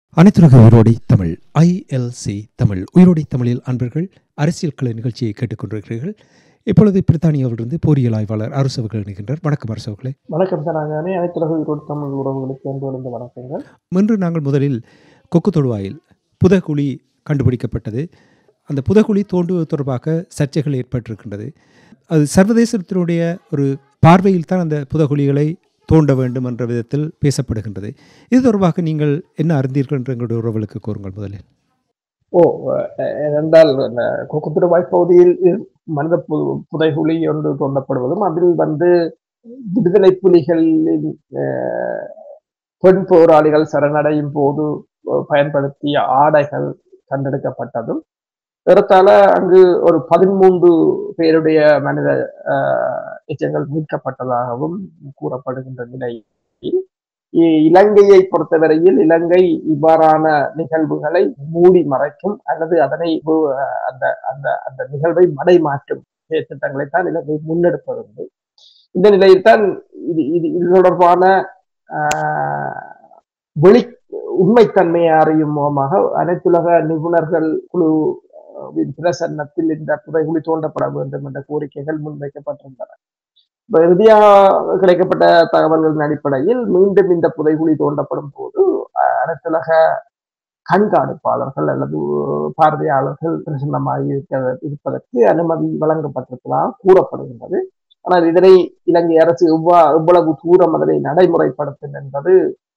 அனைத்துலக உயிரோடை தமிழ் ஐஎல்சி தமிழ் உயிரோடை தமிழில் அன்பர்கள் அரசியல் கலை நிகழ்ச்சியை கேட்டுக்கொண்டிருக்கிறீர்கள் இப்பொழுது பிரித்தானியாவிலிருந்து போரியல் ஆய்வாளர் அரசு அவர்கள் இணைகின்றார் வணக்கம் அரசு அவர்களே வணக்கம் தனாகானே அனைத்துலக உயிரோடு தமிழ் உறவுகளுக்கு அன்பு விழுந்த வணக்கங்கள் இன்று நாங்கள் முதலில் கொக்கு தொடுவாயில் புதகுழி கண்டுபிடிக்கப்பட்டது அந்த புதகுழி தோண்டுவது தொடர்பாக சர்ச்சைகள் ஏற்பட்டிருக்கின்றது அது சர்வதேசத்தினுடைய ஒரு பார்வையில் தான் அந்த புதகுழிகளை தோண்ட வேண்டும் என்ற விதத்தில் பேசப்படுகின்றது இது தொடர்பாக நீங்கள் என்ன அறிந்தீர்கள் என்று எங்களுடைய உறவுகளுக்கு கூறுங்கள் முதலில் ஓ அஹ், ஏனென்றால் இந்த கொக்குத்துடுவாய் பகுதியில் இரு- மனித பு- புதைகுழி ஒன்று தோண்டப்படுவதும் அதில் வந்து விடுதலை புலிகளின் அஹ், பெண் போராளிகள் சரணடையும் போது அஹ், பயன்படுத்திய ஆடைகள் கண்டெடுக்கப்பட்டதும் ஏறத்தாழ அங்கு ஒரு பதிமூன்று பேருடைய மனித அஹ், எச்சங்கள் மீட்கப்பட்டதாகவும் கூறப்படுகின்ற நிலையில் இ- இலங்கையை பொறுத்தவரையில் இலங்கை இவ்வாறான நிகழ்வுகளை மூடி மறைக்கும் அல்லது அதனை வு- அந்த அந்த அந்த நிகழ்வை மடைமாற்றும் திட்டங்களைத்தான் இலங்கை முன்னெடுப்பதுண்டு இந்த நிலையில்தான் இது இது இது தொடர்பான ஆஹ், வெளி உண்மைத்தன்மையை அறியும் முகமாக அனைத்துலக நிபுணர்கள் குழுவின் பிரசன்னத்தில் இந்த புதைகுழி தோண்டப்பட வேண்டும் என்ற கோரிக்கைகள் முன்வைக்கப்பட்டிருந்தன இப்ப இறுதியாக கிடைக்கப்பட்ட தகவல்களின் அடிப்படையில் மீண்டும் இந்த புதைகுழி தோண்டப்படும் போது அஹ், அனைத்துலக கண்காணிப்பாளர்கள் அல்லது பார்வையாளர்கள் பிரசன்னமாக இருக்க இருப்பதற்கு அனுமதி வழங்கப்பட்டிருப்பதாக கூறப்படுகின்றது ஆனால் இதனை இலங்கை அரசு எவ்வா எவ்வளவு தூரம் அதனை நடைமுறைப்படுத்தும் என்பது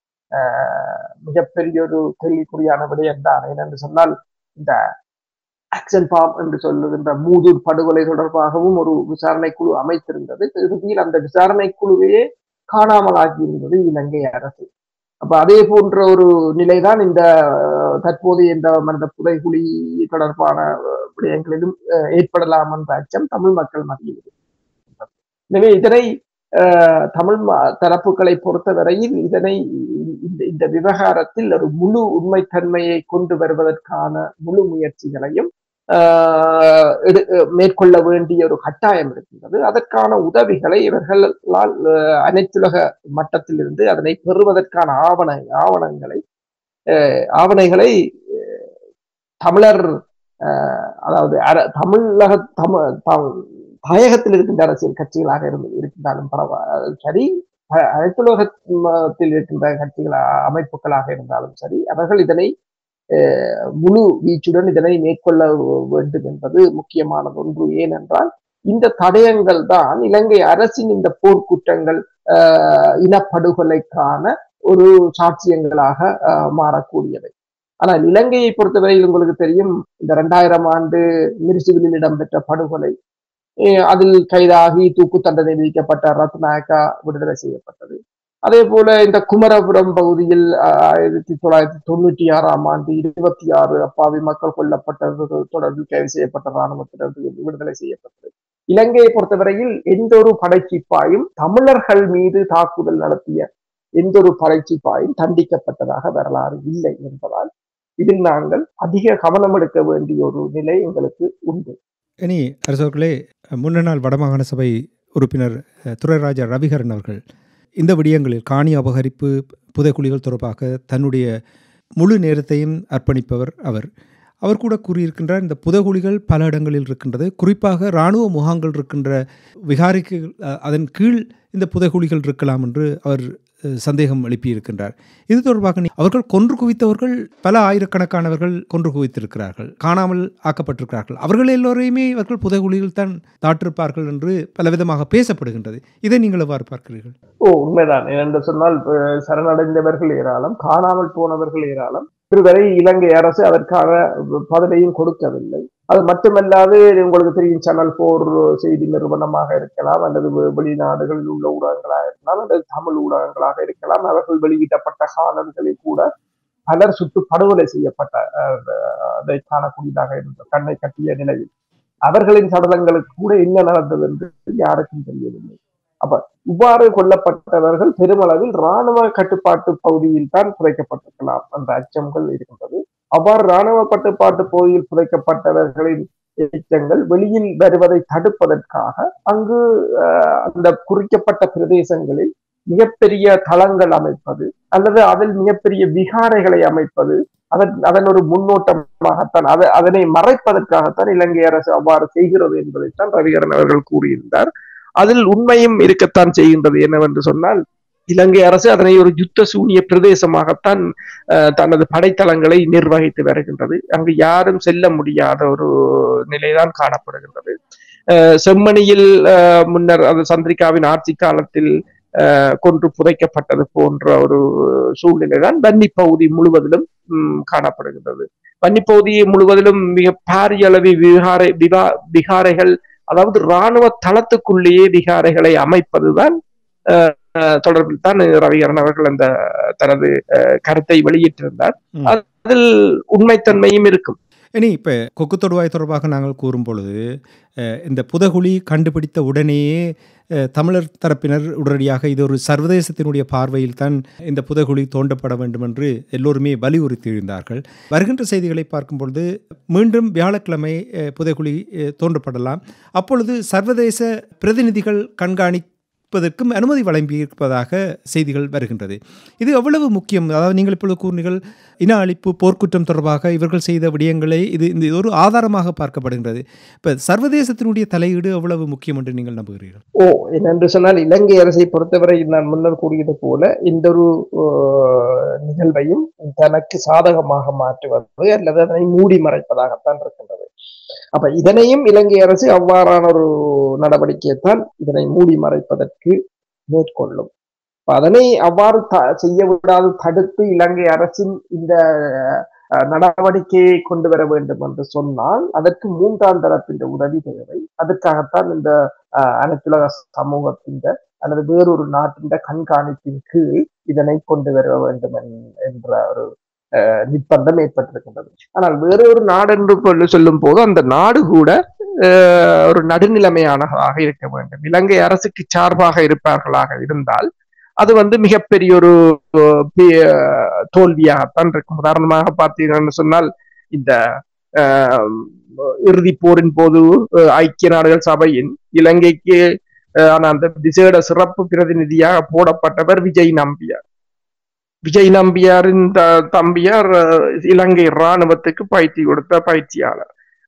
அஹ், மிகப்பெரிய ஒரு கேள்விக்குறியான விடயம் தான் ஏனென்று சொன்னால் இந்த ஆக்சன் பாம் என்று சொல்லுகின்ற மூதூர் படுகொலை தொடர்பாகவும் ஒரு விசாரணை குழு அமைத்திருந்தது இறுதியில் அந்த விசாரணை குழுவையே காணாமல் ஆக்கியிருந்தது இலங்கை அரசு அப்ப அதே போன்ற ஒரு நிலைதான் இந்த அஹ், தற்போதைய இந்த மனித புதைகுழி தொடர்பான அஹ், விடயங்களிலும் அஹ், ஏற்படலாம் என்ற அச்சம் தமிழ் மக்கள் மத்தியில் இருக்கின்றது. எனவே இதனை அஹ், தமிழ் ம- தரப்புகளை பொறுத்தவரையில் இதனை இந்த இந்த விவகாரத்தில் ஒரு முழு உண்மைத்தன்மையை கொண்டு வருவதற்கான முழு முயற்சிகளையும் ஆஹ் எடு- மேற்கொள்ள வேண்டிய ஒரு கட்டாயம் இருக்கின்றது அதற்கான உதவிகளை இவர்களால் அஹ், அனைத்துலக மட்டத்திலிருந்து அதனை பெறுவதற்கான ஆவண ஆவணங்களை அஹ், ஆவணைகளை அஹ், தமிழர் அஹ், அதாவது அர- தமிழக தமிழ் தாயகத்தில் இருக்கின்ற அரசியல் கட்சிகளாக இருந்து இருக்கின்றாலும் பரவாயில்ல சரி அ- அனைத்துலகத்தில் இருக்கின்ற கட்சிகள் அ- அமைப்புகளாக இருந்தாலும் சரி அவர்கள் இதனை அஹ், முழு வீச்சுடன் இதனை மேற்கொள்ள வேண்டும் என்பது முக்கியமானது ஒன்று ஏனென்றால் இந்த தடயங்கள் தான் இலங்கை அரசின் இந்த போர்க்குற்றங்கள் அஹ், இனப்படுகொலைக்கான ஒரு சாட்சியங்களாக அஹ், மாறக்கூடியவை ஆனால் இலங்கையை பொறுத்தவரையில் உங்களுக்கு தெரியும் இந்த இரண்டாயிரம் ஆண்டு மிர்சிவிலில் இடம்பெற்ற படுகொலை அஹ், அதில் கைதாகி தூக்கு தண்டனை விதிக்கப்பட்ட ரத்நாயக்கா விடுதலை செய்யப்பட்டது அதே போல இந்த குமரபுரம் பகுதியில் அஹ், ஆயிரத்தி தொள்ளாயிரத்தி தொண்ணூற்றி ஆறாம் ஆண்டு இருபத்தி ஆறு அப்பாவி மக்கள் கொல்லப்பட்டது தொடர்பில் கைது செய்யப்பட்ட இராணுவத்தினர் விடுதலை செய்யப்பட்டது இலங்கையை பொறுத்தவரையில் எந்த ஒரு படைச்சிப்பாயும் தமிழர்கள் மீது தாக்குதல் நடத்திய எந்த ஒரு படைச்சிப்பாயும் தண்டிக்கப்பட்டதாக வரலாறு இல்லை என்பதால் இதில் நாங்கள் அதிக கவனம் எடுக்க வேண்டிய ஒரு நிலை எங்களுக்கு உண்டு இனி அரசர்களே முன்னாள் வடமாகாண சபை உறுப்பினர் அஹ், துரைராஜா ரவிகரன் அவர்கள் இந்த விடயங்களில் காணி அபகரிப்பு புதைக்குழிகள் தொடர்பாக தன்னுடைய முழு நேரத்தையும் அர்ப்பணிப்பவர் அவர் அவர் கூட கூறியிருக்கின்றார் இந்த புதைகுழிகள் பல இடங்களில் இருக்கின்றது குறிப்பாக இராணுவ முகாம்கள் இருக்கின்ற விகாரிக்கு அஹ், அதன் கீழ் இந்த புதைகுழிகள் இருக்கலாம் என்று அவர் அஹ், சந்தேகம் எழுப்பியிருக்கின்றார் இது தொடர்பாக நீ- அவர்கள் கொன்று குவித்தவர்கள் பல ஆயிரக்கணக்கானவர்கள் கொன்று குவித்திருக்கிறார்கள் காணாமல் ஆக்கப்பட்டிருக்கிறார்கள் அவர்கள் எல்லோரையுமே இவர்கள் புதைகுழியில் தான் தாட்டிருப்பார்கள் என்று பலவிதமாக பேசப்படுகின்றது இதை நீங்கள் எவ்வாறு பார்க்கிறீர்கள் ஓ உண்மைதான் என்று சொன்னால் அஹ், சரணடைந்தவர்கள் ஏராளம் காணாமல் போனவர்கள் ஏராளம் இதுவரை இலங்கை அரசு அதற்கான பதிலையும் கொடுக்கவில்லை அது மட்டுமல்லாது உங்களுக்கு தெரியும் சேனல் போர் செய்தி நிறுவனமாக இருக்கலாம் அல்லது வெ- வெளிநாடுகளில் உள்ள ஊடகங்களாக இருக்கலாம் அல்லது தமிழ் ஊடகங்களாக இருக்கலாம் அவர்கள் வெளியிடப்பட்ட காணொலிகளில் கூட பலர் சுட்டு படுகொலை செய்யப்பட்ட அஹ், அதை காணக்கூடியதாக இருந்த கண்ணை கட்டிய நிலையில் அவர்களின் சடலங்களுக்கு கூட என்ன நடந்தது என்று யாருக்கும் தெரியவில்லை அப்ப இவ்வாறு கொல்லப்பட்டவர்கள் பெருமளவில் இராணுவ கட்டுப்பாட்டு பகுதியில் தான் புதைக்கப்பட்டிருக்கலாம் என்ற அச்சங்கள் இருக்கின்றது அவ்வாறு இராணுவ கட்டுப்பாட்டு பகுதியில் புதைக்கப்பட்டவர்களின் எச்சங்கள் வெளியில் வருவதை தடுப்பதற்காக அங்கு அஹ், அந்த குறிக்கப்பட்ட பிரதேசங்களில் மிகப்பெரிய தளங்கள் அமைப்பது அல்லது அதில் மிகப்பெரிய விகாரைகளை அமைப்பது அதன் அதன் ஒரு முன்னோட்டமாகத்தான் அதை அதனை மறைப்பதற்காகத்தான் இலங்கை அரசு அவ்வாறு செய்கிறது என்பதைத்தான் ரவிகரன் அவர்கள் கூறியிருந்தார் அதில் உண்மையும் இருக்கத்தான் செய்கின்றது என்னவென்று சொன்னால் இலங்கை அரசு அதனை ஒரு யுத்த சூனிய பிரதேசமாகத்தான் தனது படைத்தளங்களை நிர்வகித்து வருகின்றது அங்கு யாரும் செல்ல முடியாத ஒரு நிலைதான் காணப்படுகின்றது செம்மணியில் முன்னர் அது சந்திரிகாவின் ஆட்சி காலத்தில் கொன்று புதைக்கப்பட்டது போன்ற ஒரு சூழ்நிலை தான் வன்னி பகுதி முழுவதிலும் காணப்படுகின்றது வன்னி பகுதி முழுவதிலும் மிக பாரிய அளவு விகாரை விகா விகாரைகள் அதாவது இராணுவ தளத்துக்குள்ளேயே விகாரைகளை அமைப்பதுதான் தொடர்பில் தான் ரவிகரன் அவர்கள் அந்த தனது கருத்தை வெளியிட்டிருந்தார் அதில் உண்மைத்தன்மையும் இருக்கும் இனி இப்போ கொக்கு தொடுவாய் தொடர்பாக நாங்கள் கூறும் பொழுது இந்த புதகுழி கண்டுபிடித்த உடனேயே தமிழர் தரப்பினர் உடனடியாக இது ஒரு சர்வதேசத்தினுடைய பார்வையில் தான் இந்த புதகுழி தோண்டப்பட வேண்டும் என்று எல்லோருமே வலியுறுத்தி இருந்தார்கள் வருகின்ற செய்திகளை பார்க்கும் பொழுது மீண்டும் வியாழக்கிழமை புதைகுழி தோண்டப்படலாம் அப்பொழுது சர்வதேச பிரதிநிதிகள் கண்காணி இருப்பதற்கும் அனுமதி வழங்கியிருப்பதாக செய்திகள் வருகின்றது இது எவ்வளவு முக்கியம் அதாவது நீங்கள் இப்பொழுது கூறினீர்கள் இன அழிப்பு போர்க்குற்றம் தொடர்பாக இவர்கள் செய்த விடயங்களை இது இந்த ஒரு ஆதாரமாக பார்க்கப்படுகின்றது இப்போ சர்வதேசத்தினுடைய தலையீடு எவ்வளவு முக்கியம் என்று நீங்கள் நம்புகிறீர்கள் ஓ என்னென்று சொன்னால் இலங்கை அரசை பொறுத்தவரை நான் முன்னர் கூறியது போல இந்த ஒரு நிகழ்வையும் தனக்கு சாதகமாக மாற்றுவது அல்லது அதனை மூடி மறைப்பதாகத்தான் இருக்கின்றது அப்ப இதனையும் இலங்கை அரசு அவ்வாறான ஒரு நடவடிக்கையைத்தான் இதனை மூடி மறைப்பதற்கு மேற்கொள்ளும் அதனை அவ்வாறு செய்ய விடாது தடுத்து இலங்கை அரசின் இந்த நடவடிக்கையை கொண்டு வர வேண்டும் என்று சொன்னால் அதற்கு மூன்றாம் தரப்பின் உதவி தேவை அதற்காகத்தான் இந்த அனைத்துலக சமூகத்தின் அல்லது வேறொரு நாட்டின் கண்காணிப்பின் கீழ் இதனை கொண்டு வர வேண்டும் என்ற ஒரு நிர்பந்தம் ஏற்பட்டிருக்கின்றது ஆனால் வேறொரு நாடு என்று சொல்லும் போது அந்த நாடு கூட ஒரு நடுநிலைமையானதாக இருக்க வேண்டும் இலங்கை அரசுக்கு சார்பாக இருப்பார்களாக இருந்தால் அது வந்து மிகப்பெரிய ஒரு தோல்வியாகத்தான் இருக்கும் உதாரணமாக பார்த்தீங்கன்னு சொன்னால் இந்த இறுதி போரின் போது ஐக்கிய நாடுகள் சபையின் இலங்கைக்கு ஆன அந்த விசேட சிறப்பு பிரதிநிதியாக போடப்பட்டவர் விஜய் நம்பியார் விஜய் நம்பியாரின் தம்பியார் இலங்கை இராணுவத்துக்கு பயிற்சி கொடுத்த பயிற்சியாளர்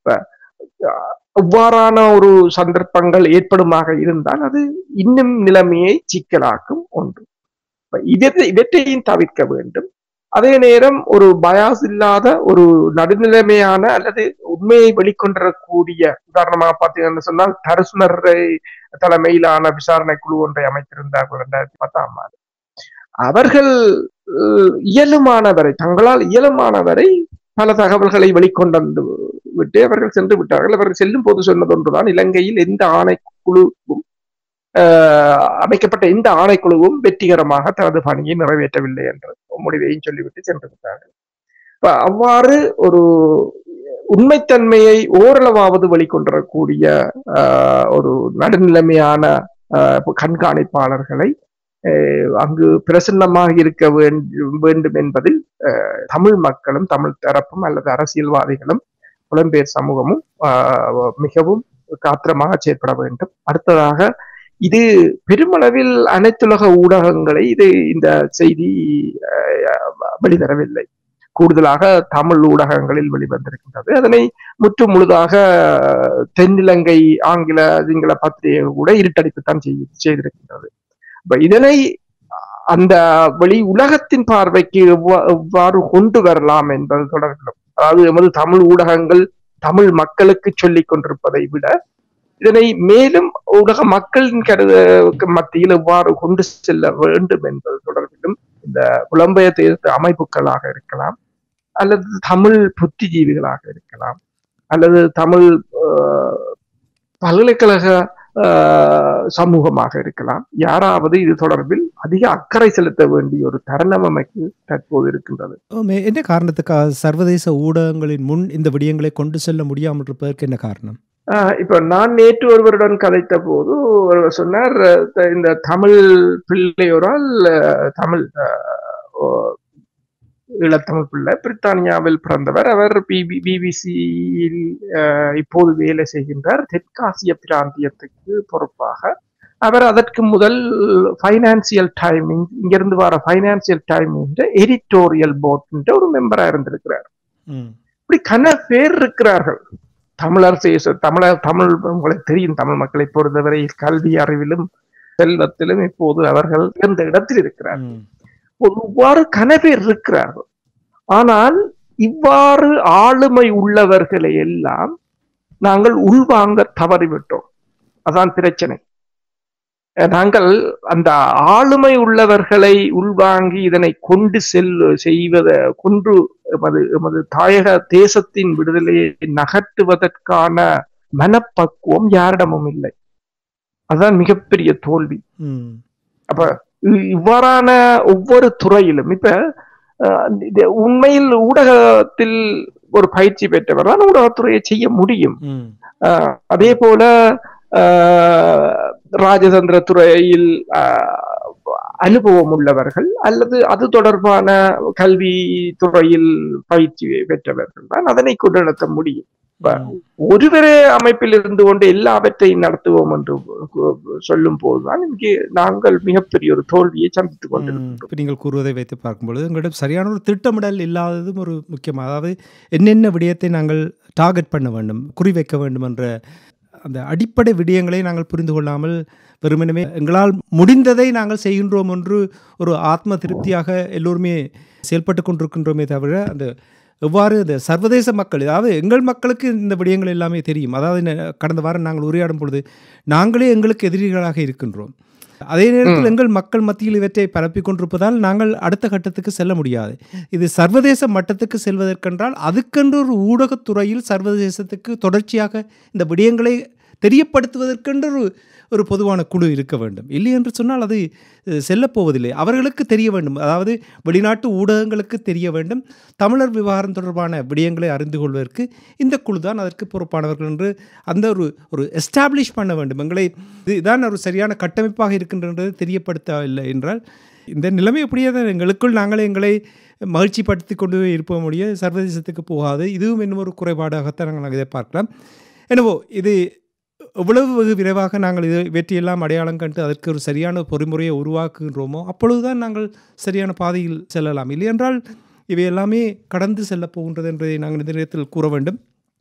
இவ்வாறான ஒரு சந்தர்ப்பங்கள் ஏற்படுமாக இருந்தால் அது இன்னும் நிலைமையை சிக்கலாக்கும் ஒன்று இவற்றையும் தவிர்க்க வேண்டும் அதே நேரம் ஒரு பயாஸ் இல்லாத ஒரு நடுநிலைமையான அல்லது உண்மையை வெளிக்கொண்டரக்கூடிய உதாரணமாக பார்த்தீங்கன்னு சொன்னால் தரசுனரை தலைமையிலான விசாரணை குழு ஒன்றை அமைத்திருந்தார்கள் இரண்டாயிரத்தி பத்தாம் ஆண்டு அவர்கள் இயலுமானவரை தங்களால் இயலுமானவரை பல தகவல்களை வெளிக்கொண்டு விட்டு அவர்கள் சென்று விட்டார்கள் அவர்கள் செல்லும் போது சொன்னது ஒன்றுதான் இலங்கையில் எந்த ஆணைக்குழுவும் அமைக்கப்பட்ட எந்த ஆணைக்குழுவும் வெற்றிகரமாக தனது பணியை நிறைவேற்றவில்லை என்ற முடிவையும் சொல்லிவிட்டு சென்று விட்டார்கள் அவ்வாறு ஒரு உண்மைத்தன்மையை ஓரளவாவது வெளிக்கொண்டரக்கூடிய ஒரு நடுநிலைமையான கண்காணிப்பாளர்களை அங்கு பிரசன்னமாக இருக்க வேண்டும் என்பதில் தமிழ் மக்களும் தமிழ் தரப்பும் அல்லது அரசியல்வாதிகளும் புலம்பெயர் சமூகமும் மிகவும் காத்திரமாக செயற்பட வேண்டும் அடுத்ததாக இது பெருமளவில் அனைத்துலக ஊடகங்களை இது இந்த செய்தி வெளிவரவில்லை கூடுதலாக தமிழ் ஊடகங்களில் வெளிவந்திருக்கின்றது அதனை முற்று முழுதாக தென்னிலங்கை ஆங்கில சிங்கள பத்திரிகை கூட இருட்டடிப்புத்தான் செய்திருக்கின்றது இதனை அந்த வெளி உலகத்தின் பார்வைக்கு எவ்வாறு கொண்டு வரலாம் என்பது தொடர்பிலும் அதாவது எமது தமிழ் ஊடகங்கள் தமிழ் மக்களுக்கு சொல்லிக் கொண்டிருப்பதை விட இதனை மேலும் உலக மக்களின் கருத மத்தியில் எவ்வாறு கொண்டு செல்ல வேண்டும் என்பது தொடர்பிலும் இந்த புலம்பெயர் தேர்ந்த அமைப்புகளாக இருக்கலாம் அல்லது தமிழ் புத்திஜீவிகளாக இருக்கலாம் அல்லது தமிழ் பல்கலைக்கழக சமூகமாக இருக்கலாம் யாராவது இது தொடர்பில் அதிக அக்கறை செலுத்த வேண்டிய ஒரு தருணம் அமைக்கு தற்போது இருக்கின்றது என்ன காரணத்துக்காக சர்வதேச ஊடகங்களின் முன் இந்த விடயங்களை கொண்டு செல்ல முடியாமல் இருப்பதற்கு என்ன காரணம் இப்ப நான் நேற்று ஒருவருடன் கதைத்த போது ஒருவர் சொன்னார் இந்த தமிழ் பிள்ளையோரால் தமிழ் ஈழத்தமிழ் பிள்ளை பிரித்தானியாவில் பிறந்தவர் அவர் பிபி பிபிசியில் இப்போது வேலை செய்கின்றார் தெற்காசிய பிராந்தியத்துக்கு பொறுப்பாக அவர் அதற்கு முதல் ஃபைனான்சியல் டைமிங் இங்கிருந்து வர ஃபைனான்சியல் டைமிங் எடிட்டோரியல் போர்ட் ஒரு மெம்பரா இருந்திருக்கிறார் ம் இப்படி கன பேர் இருக்கிறார்கள் தமிழர் சேச தமிழர் தமிழ் உங்களுக்கு தெரியும் தமிழ் மக்களை பொறுத்தவரை கல்வி அறிவிலும் செல்வத்திலும் இப்போது அவர்கள் இந்த இடத்தில் இருக்கிறார் ம் இவ்வாறு கன பேர் இருக்கிறார்கள் ஆனால் இவ்வாறு ஆளுமை உள்ளவர்களை எல்லாம் நாங்கள் உள்வாங்க தவறிவிட்டோம் அதான் பிரச்சனை அஹ் நாங்கள் அந்த ஆளுமை உள்ளவர்களை உள்வாங்கி இதனை கொண்டு செல் செய்வத கொன்று எமது எமது தாயக தேசத்தின் விடுதலையை நகர்த்துவதற்கான மனப்பக்குவம் யாரிடமும் இல்லை அதுதான் மிகப்பெரிய தோல்வி ம் அப்ப இ- இவ்வாறான ஒவ்வொரு துறையிலும் இப்ப அஹ், இது உண்மையில் ஊடகத்தில் ஒரு பயிற்சி பெற்றவர் தான் ஊடகத்துறையை செய்ய முடியும் ம் அஹ், அதே போல அஹ், ராஜதந்திர துறையில் அஹ், அனுபவம் உள்ளவர்கள் அல்லது அது தொடர்பான கல்வி துறையில் பயிற்சி பெற்றவர்கள் தான் அதனை கொண்டு நடத்த முடியும் ம். ஒருவரே அமைப்பில் இருந்து கொண்டு எல்லாவற்றையும் நடத்துவோம் என்று சொல்லும் போதுதான் இங்கே நாங்கள் மிகப்பெரிய ஒரு தோல்வியை சந்தித்துக் கொண்டிருக்கிறோம் இப்போ நீங்கள் கூறுவதை வைத்து பார்க்கும்பொழுது எங்களிடம் சரியான ஒரு திட்டமிடல் இல்லாததும் ஒரு முக்கியம் அதாவது என்னென்ன விடயத்தை நாங்கள் டார்கெட் பண்ண வேண்டும் குறிவைக்க வேண்டும் என்ற அந்த அடிப்படை விடயங்களை நாங்கள் புரிந்து கொள்ளாமல் வெறுமனவே எங்களால் முடிந்ததை நாங்கள் செய்கின்றோம் என்று ஒரு ஆத்ம திருப்தியாக எல்லோருமே செயல்பட்டு கொண்டிருக்கின்றோமே தவிர அந்த எவ்வாறு இந்த சர்வதேச மக்கள் அதாவது எங்கள் மக்களுக்கு இந்த விடயங்கள் எல்லாமே தெரியும் அதாவது ந- கடந்த வாரம் நாங்கள் உரையாடும் பொழுது நாங்களே எங்களுக்கு எதிரிகளாக இருக்கின்றோம் அதே நேரத்தில் எங்கள் மக்கள் மத்தியில் இவற்றை பரப்பிக் கொண்டிருப்பதால் நாங்கள் அடுத்த கட்டத்துக்கு செல்ல முடியாது இது சர்வதேச மட்டத்துக்கு செல்வதற்கென்றால் அதுக்கென்று ஒரு ஊடகத்துறையில் சர்வதேசத்துக்கு தொடர்ச்சியாக இந்த விடயங்களை தெரியப்படுத்துவதற்கென்று ஒரு ஒரு பொதுவான குழு இருக்க வேண்டும் இல்லை என்று சொன்னால் அது அஹ், செல்லப் போவதில்லை அவர்களுக்கு தெரிய வேண்டும் அதாவது வெளிநாட்டு ஊடகங்களுக்கு தெரிய வேண்டும் தமிழர் விவகாரம் தொடர்பான விடயங்களை அறிந்து கொள்வதற்கு இந்த குழு தான் அதற்கு பொறுப்பானவர்கள் என்று அந்த ஒரு ஒரு எஸ்டாப்ளிஷ் பண்ண வேண்டும் எங்களை இதுதான் ஒரு சரியான கட்டமைப்பாக இருக்கின்றது தெரியப்படுத்தவில்லை என்றால் இந்த நிலைமை அப்படியே தான் எங்களுக்குள் நாங்களே எங்களை மகிழ்ச்சிப்படுத்தி கொண்டு இருப்போம் முடிய சர்வதேசத்துக்கு போகாது இதுவும் இன்னும் ஒரு குறைபாடாகத்தான் நாங்கள் இதை பார்க்கலாம் என்னவோ இது எவ்வளவு வெகு விரைவாக நாங்கள் இதை வெற்றியெல்லாம் அடையாளம் கண்டு அதற்கு ஒரு சரியான பொறிமுறையை உருவாக்குகின்றோமோ அப்பொழுதுதான் நாங்கள் சரியான பாதையில் செல்லலாம் இல்லையென்றால் இவை எல்லாமே கடந்து செல்லப் போகின்றது என்பதை நாங்கள் இந்த நேரத்தில் கூற வேண்டும்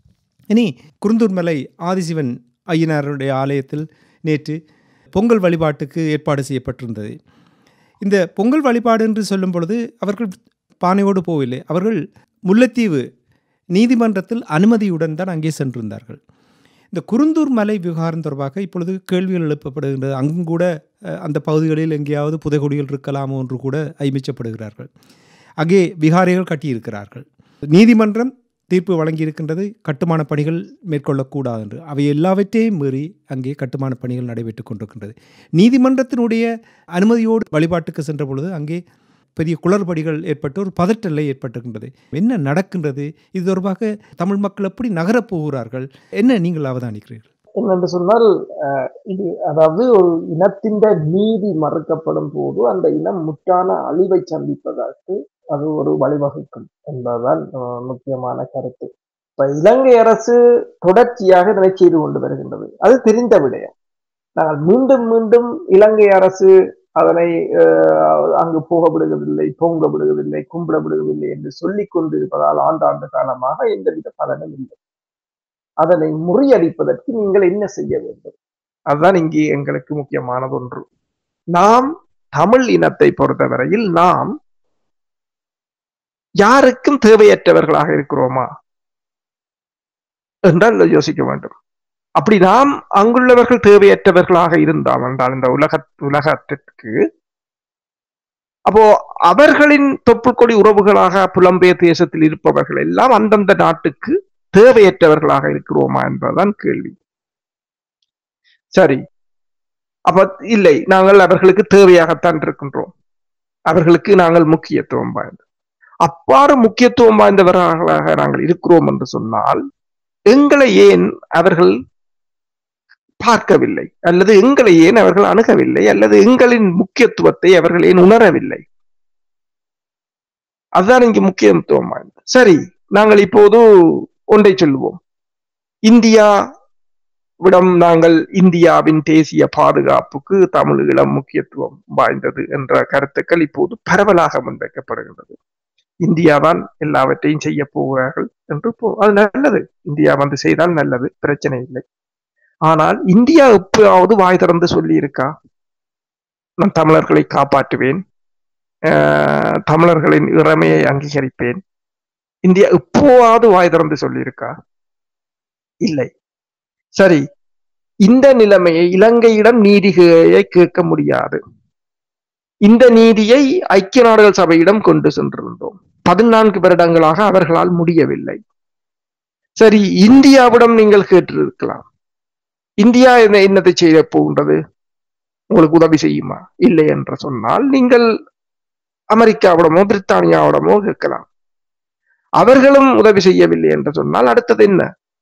இனி குருந்தூர் மலை ஆதிசிவன் ஐயனாருடைய ஆலயத்தில் நேற்று பொங்கல் வழிபாட்டுக்கு ஏற்பாடு செய்யப்பட்டிருந்தது இந்த பொங்கல் வழிபாடு என்று சொல்லும் பொழுது அவர்கள் பானையோடு போகவில்லை அவர்கள் முல்லைத்தீவு நீதிமன்றத்தில் அனுமதியுடன் தான் அங்கே சென்றிருந்தார்கள் இந்த குருந்தூர் மலை விவகாரம் தொடர்பாக இப்பொழுது கேள்விகள் எழுப்பப்படுகின்றது அங்கும் கூட அஹ், அந்த பகுதிகளில் எங்கேயாவது புதைகுடிகள் இருக்கலாமோ என்று கூட ஐமிச்சப்படுகிறார்கள் அங்கே விகாரிகள் கட்டியிருக்கிறார்கள் நீதிமன்றம் தீர்ப்பு வழங்கியிருக்கின்றது கட்டுமான பணிகள் மேற்கொள்ளக்கூடாது என்று அவை எல்லாவற்றையும் மீறி அங்கே கட்டுமான பணிகள் நடைபெற்று கொண்டிருக்கின்றது நீதிமன்றத்தினுடைய அனுமதியோடு வழிபாட்டுக்கு சென்ற பொழுது அங்கே பெரிய குளறுபடிகள் ஏற்பட்டு ஒரு பதற்றலை ஏற்பட்டிருக்கின்றது என்ன நடக்கின்றது இது தொடர்பாக தமிழ் மக்கள் எப்படி நகரப் போகிறார்கள் என்ன நீங்கள் அவதானிக்கிறீர்கள் என்னென்று சொன்னால் அஹ், இது அதாவது ஒரு இனத்தின் நீதி மறுக்கப்படும் போது அந்த இனம் முற்றான அழிவை சந்திப்பதற்கு அது ஒரு வழிவகுக்கும் என்பதுதான் அஹ், முக்கியமான கருத்து இப்ப இலங்கை அரசு தொடர்ச்சியாக இதனை செய்து கொண்டு வருகின்றது அது தெரிந்த விடயம் நாங்கள் மீண்டும் மீண்டும் இலங்கை அரசு அதனை அஹ், அங்கு போக விடுவதில்லை பொங்க விடுவதில்லை கும்பிட விடுவதில்லை என்று சொல்லிக் கொண்டிருப்பதால் ஆண்டாண்டு காலமாக எந்தவித பலனும் இல்லை அதனை முறியடிப்பதற்கு நீங்கள் என்ன செய்ய வேண்டும் அதுதான் இங்கே எங்களுக்கு முக்கியமானது ஒன்று நாம் தமிழ் இனத்தை பொறுத்தவரையில் நாம் யாருக்கும் தேவையற்றவர்களாக இருக்கிறோமா என்றால் யோசிக்க வேண்டும் அப்படி நாம் அங்குள்ளவர்கள் தேவையற்றவர்களாக இருந்தால் என்றால் இந்த உலக உலகத்திற்கு அப்போ அவர்களின் தொப்புள்கொடி உறவுகளாக புலம்பெயர் தேசத்தில் இருப்பவர்கள் எல்லாம் அந்தந்த நாட்டுக்கு தேவையற்றவர்களாக இருக்கிறோமா என்பதுதான் கேள்வி சரி அப்ப இல்லை நாங்கள் அவர்களுக்கு தேவையாகத்தான் இருக்கின்றோம் அவர்களுக்கு நாங்கள் முக்கியத்துவம் வாய்ந்த அவ்வாறு முக்கியத்துவம் வாய்ந்தவர்களாக நாங்கள் இருக்கிறோம் என்று சொன்னால் எங்களை ஏன் அவர்கள் பார்க்கவில்லை அல்லது எங்களை ஏன் அவர்கள் அணுகவில்லை அல்லது எங்களின் முக்கியத்துவத்தை அவர்கள் ஏன் உணரவில்லை அதுதான் இங்கு முக்கியத்துவம் வாய்ந்தது சரி நாங்கள் இப்போது ஒன்றை சொல்லுவோம் இந்தியா விடம் நாங்கள் இந்தியாவின் தேசிய பாதுகாப்புக்கு தமிழீழம் முக்கியத்துவம் வாய்ந்தது என்ற கருத்துக்கள் இப்போது பரவலாக முன்வைக்கப்படுகின்றது இந்தியா தான் எல்லாவற்றையும் செய்ய போகிறார்கள் என்று போ- அது நல்லது இந்தியா வந்து செய்தால் நல்லது பிரச்சனை இல்லை ஆனால் இந்தியா எப்பயாவது வாய் திறந்து சொல்லி இருக்கா நான் தமிழர்களை காப்பாற்றுவேன் ஆஹ், தமிழர்களின் இறமையை அங்கீகரிப்பேன் இந்தியா எப்போவாவது வாய் திறந்து சொல்லியிருக்கா இல்லை சரி இந்த நிலைமையை இலங்கையிடம் நீதியை கேட்க முடியாது இந்த நீதியை ஐக்கிய நாடுகள் சபையிடம் கொண்டு சென்றிருந்தோம் பதினான்கு வருடங்களாக அவர்களால் முடியவில்லை சரி இந்தியாவிடம் நீங்கள் கேட்டிருக்கலாம் இந்தியா என்ன என்னத்தை செய்ய போகின்றது உங்களுக்கு உதவி செய்யுமா இல்லை என்று சொன்னால் நீங்கள் அமெரிக்காவிடமோ பிரித்தானியாவிடமோ கேட்கலாம் அவர்களும் உதவி செய்யவில்லை என்று சொன்னால் அடுத்தது என்ன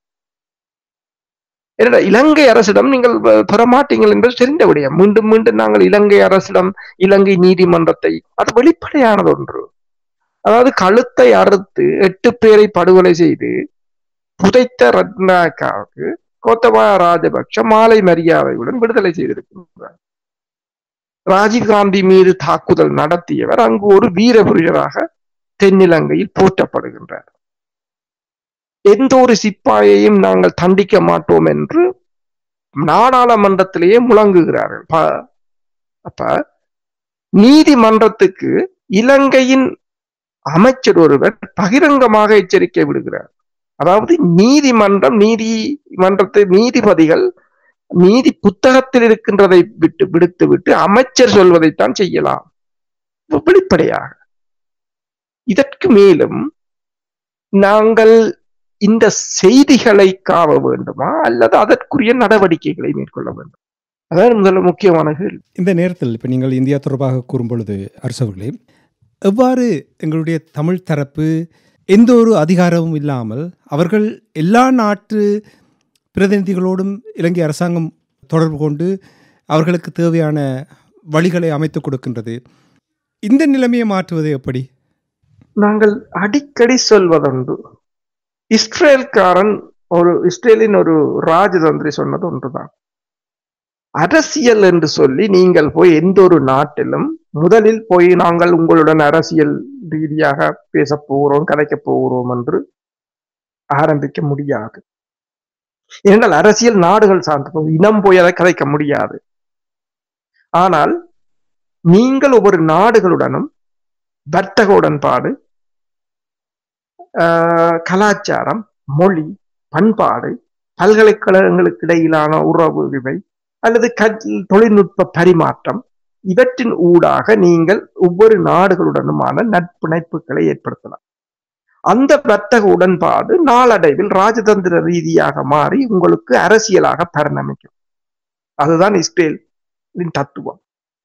என்னடா இலங்கை அரசிடம் நீங்கள் பெ- பெற மாட்டீங்கள் என்பது தெரிந்த விடயம் மீண்டும் மீண்டும் நாங்கள் இலங்கை அரசிடம் இலங்கை நீதிமன்றத்தை அது வெளிப்படையானது ஒன்று அதாவது கழுத்தை அறுத்து எட்டு பேரை படுகொலை செய்து புதைத்த ரத்னாக்காவுக்கு கோத்தபாய ராஜபக்ஷ மாலை மரியாதையுடன் விடுதலை செய்திருக்கின்றார் ராஜீவ்காந்தி மீது தாக்குதல் நடத்தியவர் அங்கு ஒரு வீரபுரியராக தென்னிலங்கையில் போற்றப்படுகின்றார் எந்த ஒரு சிப்பாயையும் நாங்கள் தண்டிக்க மாட்டோம் என்று நாடாளுமன்றத்திலேயே முழங்குகிறார்கள் ப- அப்ப நீதிமன்றத்துக்கு இலங்கையின் அமைச்சர் ஒருவர் பகிரங்கமாக எச்சரிக்கை விடுகிறார் அதாவது நீதிமன்றம் நீதிமன்றத்தை நீதிபதிகள் நீதி புத்தகத்தில் இருக்கின்றதை விட்டு விடுத்து விட்டு அமைச்சர் சொல்வதைத்தான் செய்யலாம் வெளிப்படையாக இதற்கு மேலும் நாங்கள் இந்த செய்திகளை காவ வேண்டுமா அல்லது அதற்குரிய நடவடிக்கைகளை மேற்கொள்ள வேண்டும் அதான் முதல்ல முக்கியமான கேள்வி இந்த நேரத்தில் இப்போ நீங்கள் இந்தியா தொடர்பாக கூறும் பொழுது அரசவர்களே எவ்வாறு எங்களுடைய தமிழ் தரப்பு எந்த ஒரு அதிகாரமும் இல்லாமல் அவர்கள் எல்லா நாட்டு பிரதிநிதிகளோடும் இலங்கை அரசாங்கம் தொடர்பு கொண்டு அவர்களுக்கு தேவையான வழிகளை அமைத்து கொடுக்கின்றது இந்த நிலைமையை மாற்றுவது எப்படி நாங்கள் அடிக்கடி சொல்வதுண்டு இஸ்ரேல்காரன் ஒரு இஸ்ரேலின் ஒரு ராஜதந்திரி சொன்னது ஒன்றுதான் அரசியல் என்று சொல்லி நீங்கள் போய் எந்த ஒரு நாட்டிலும் முதலில் போய் நாங்கள் உங்களுடன் அரசியல் ரீதியாக பேச போகிறோம் கதைக்க போகிறோம் என்று ஆரம்பிக்க முடியாது ஏனென்றால் அரசியல் நாடுகள் சார்ந்தது இனம் போய் அதை கதைக்க முடியாது ஆனால் நீங்கள் ஒவ்வொரு நாடுகளுடனும் வர்த்தக உடன்பாடு ஆஹ், கலாச்சாரம் மொழி பண்பாடு பல்கலைக்கழகங்களுக்கு இடையிலான உறவு இவை அல்லது கல் தொழில்நுட்ப பரிமாற்றம் இவற்றின் ஊடாக நீங்கள் ஒவ்வொரு நாடுகளுடனுமான நட்பிணைப்புகளை ஏற்படுத்தலாம் அந்த வர்த்தக உடன்பாடு நாளடைவில் ராஜதந்திர ரீதியாக மாறி உங்களுக்கு அரசியலாக பரிணமிக்கும் அதுதான் இஸ்ரேலின் தத்துவம்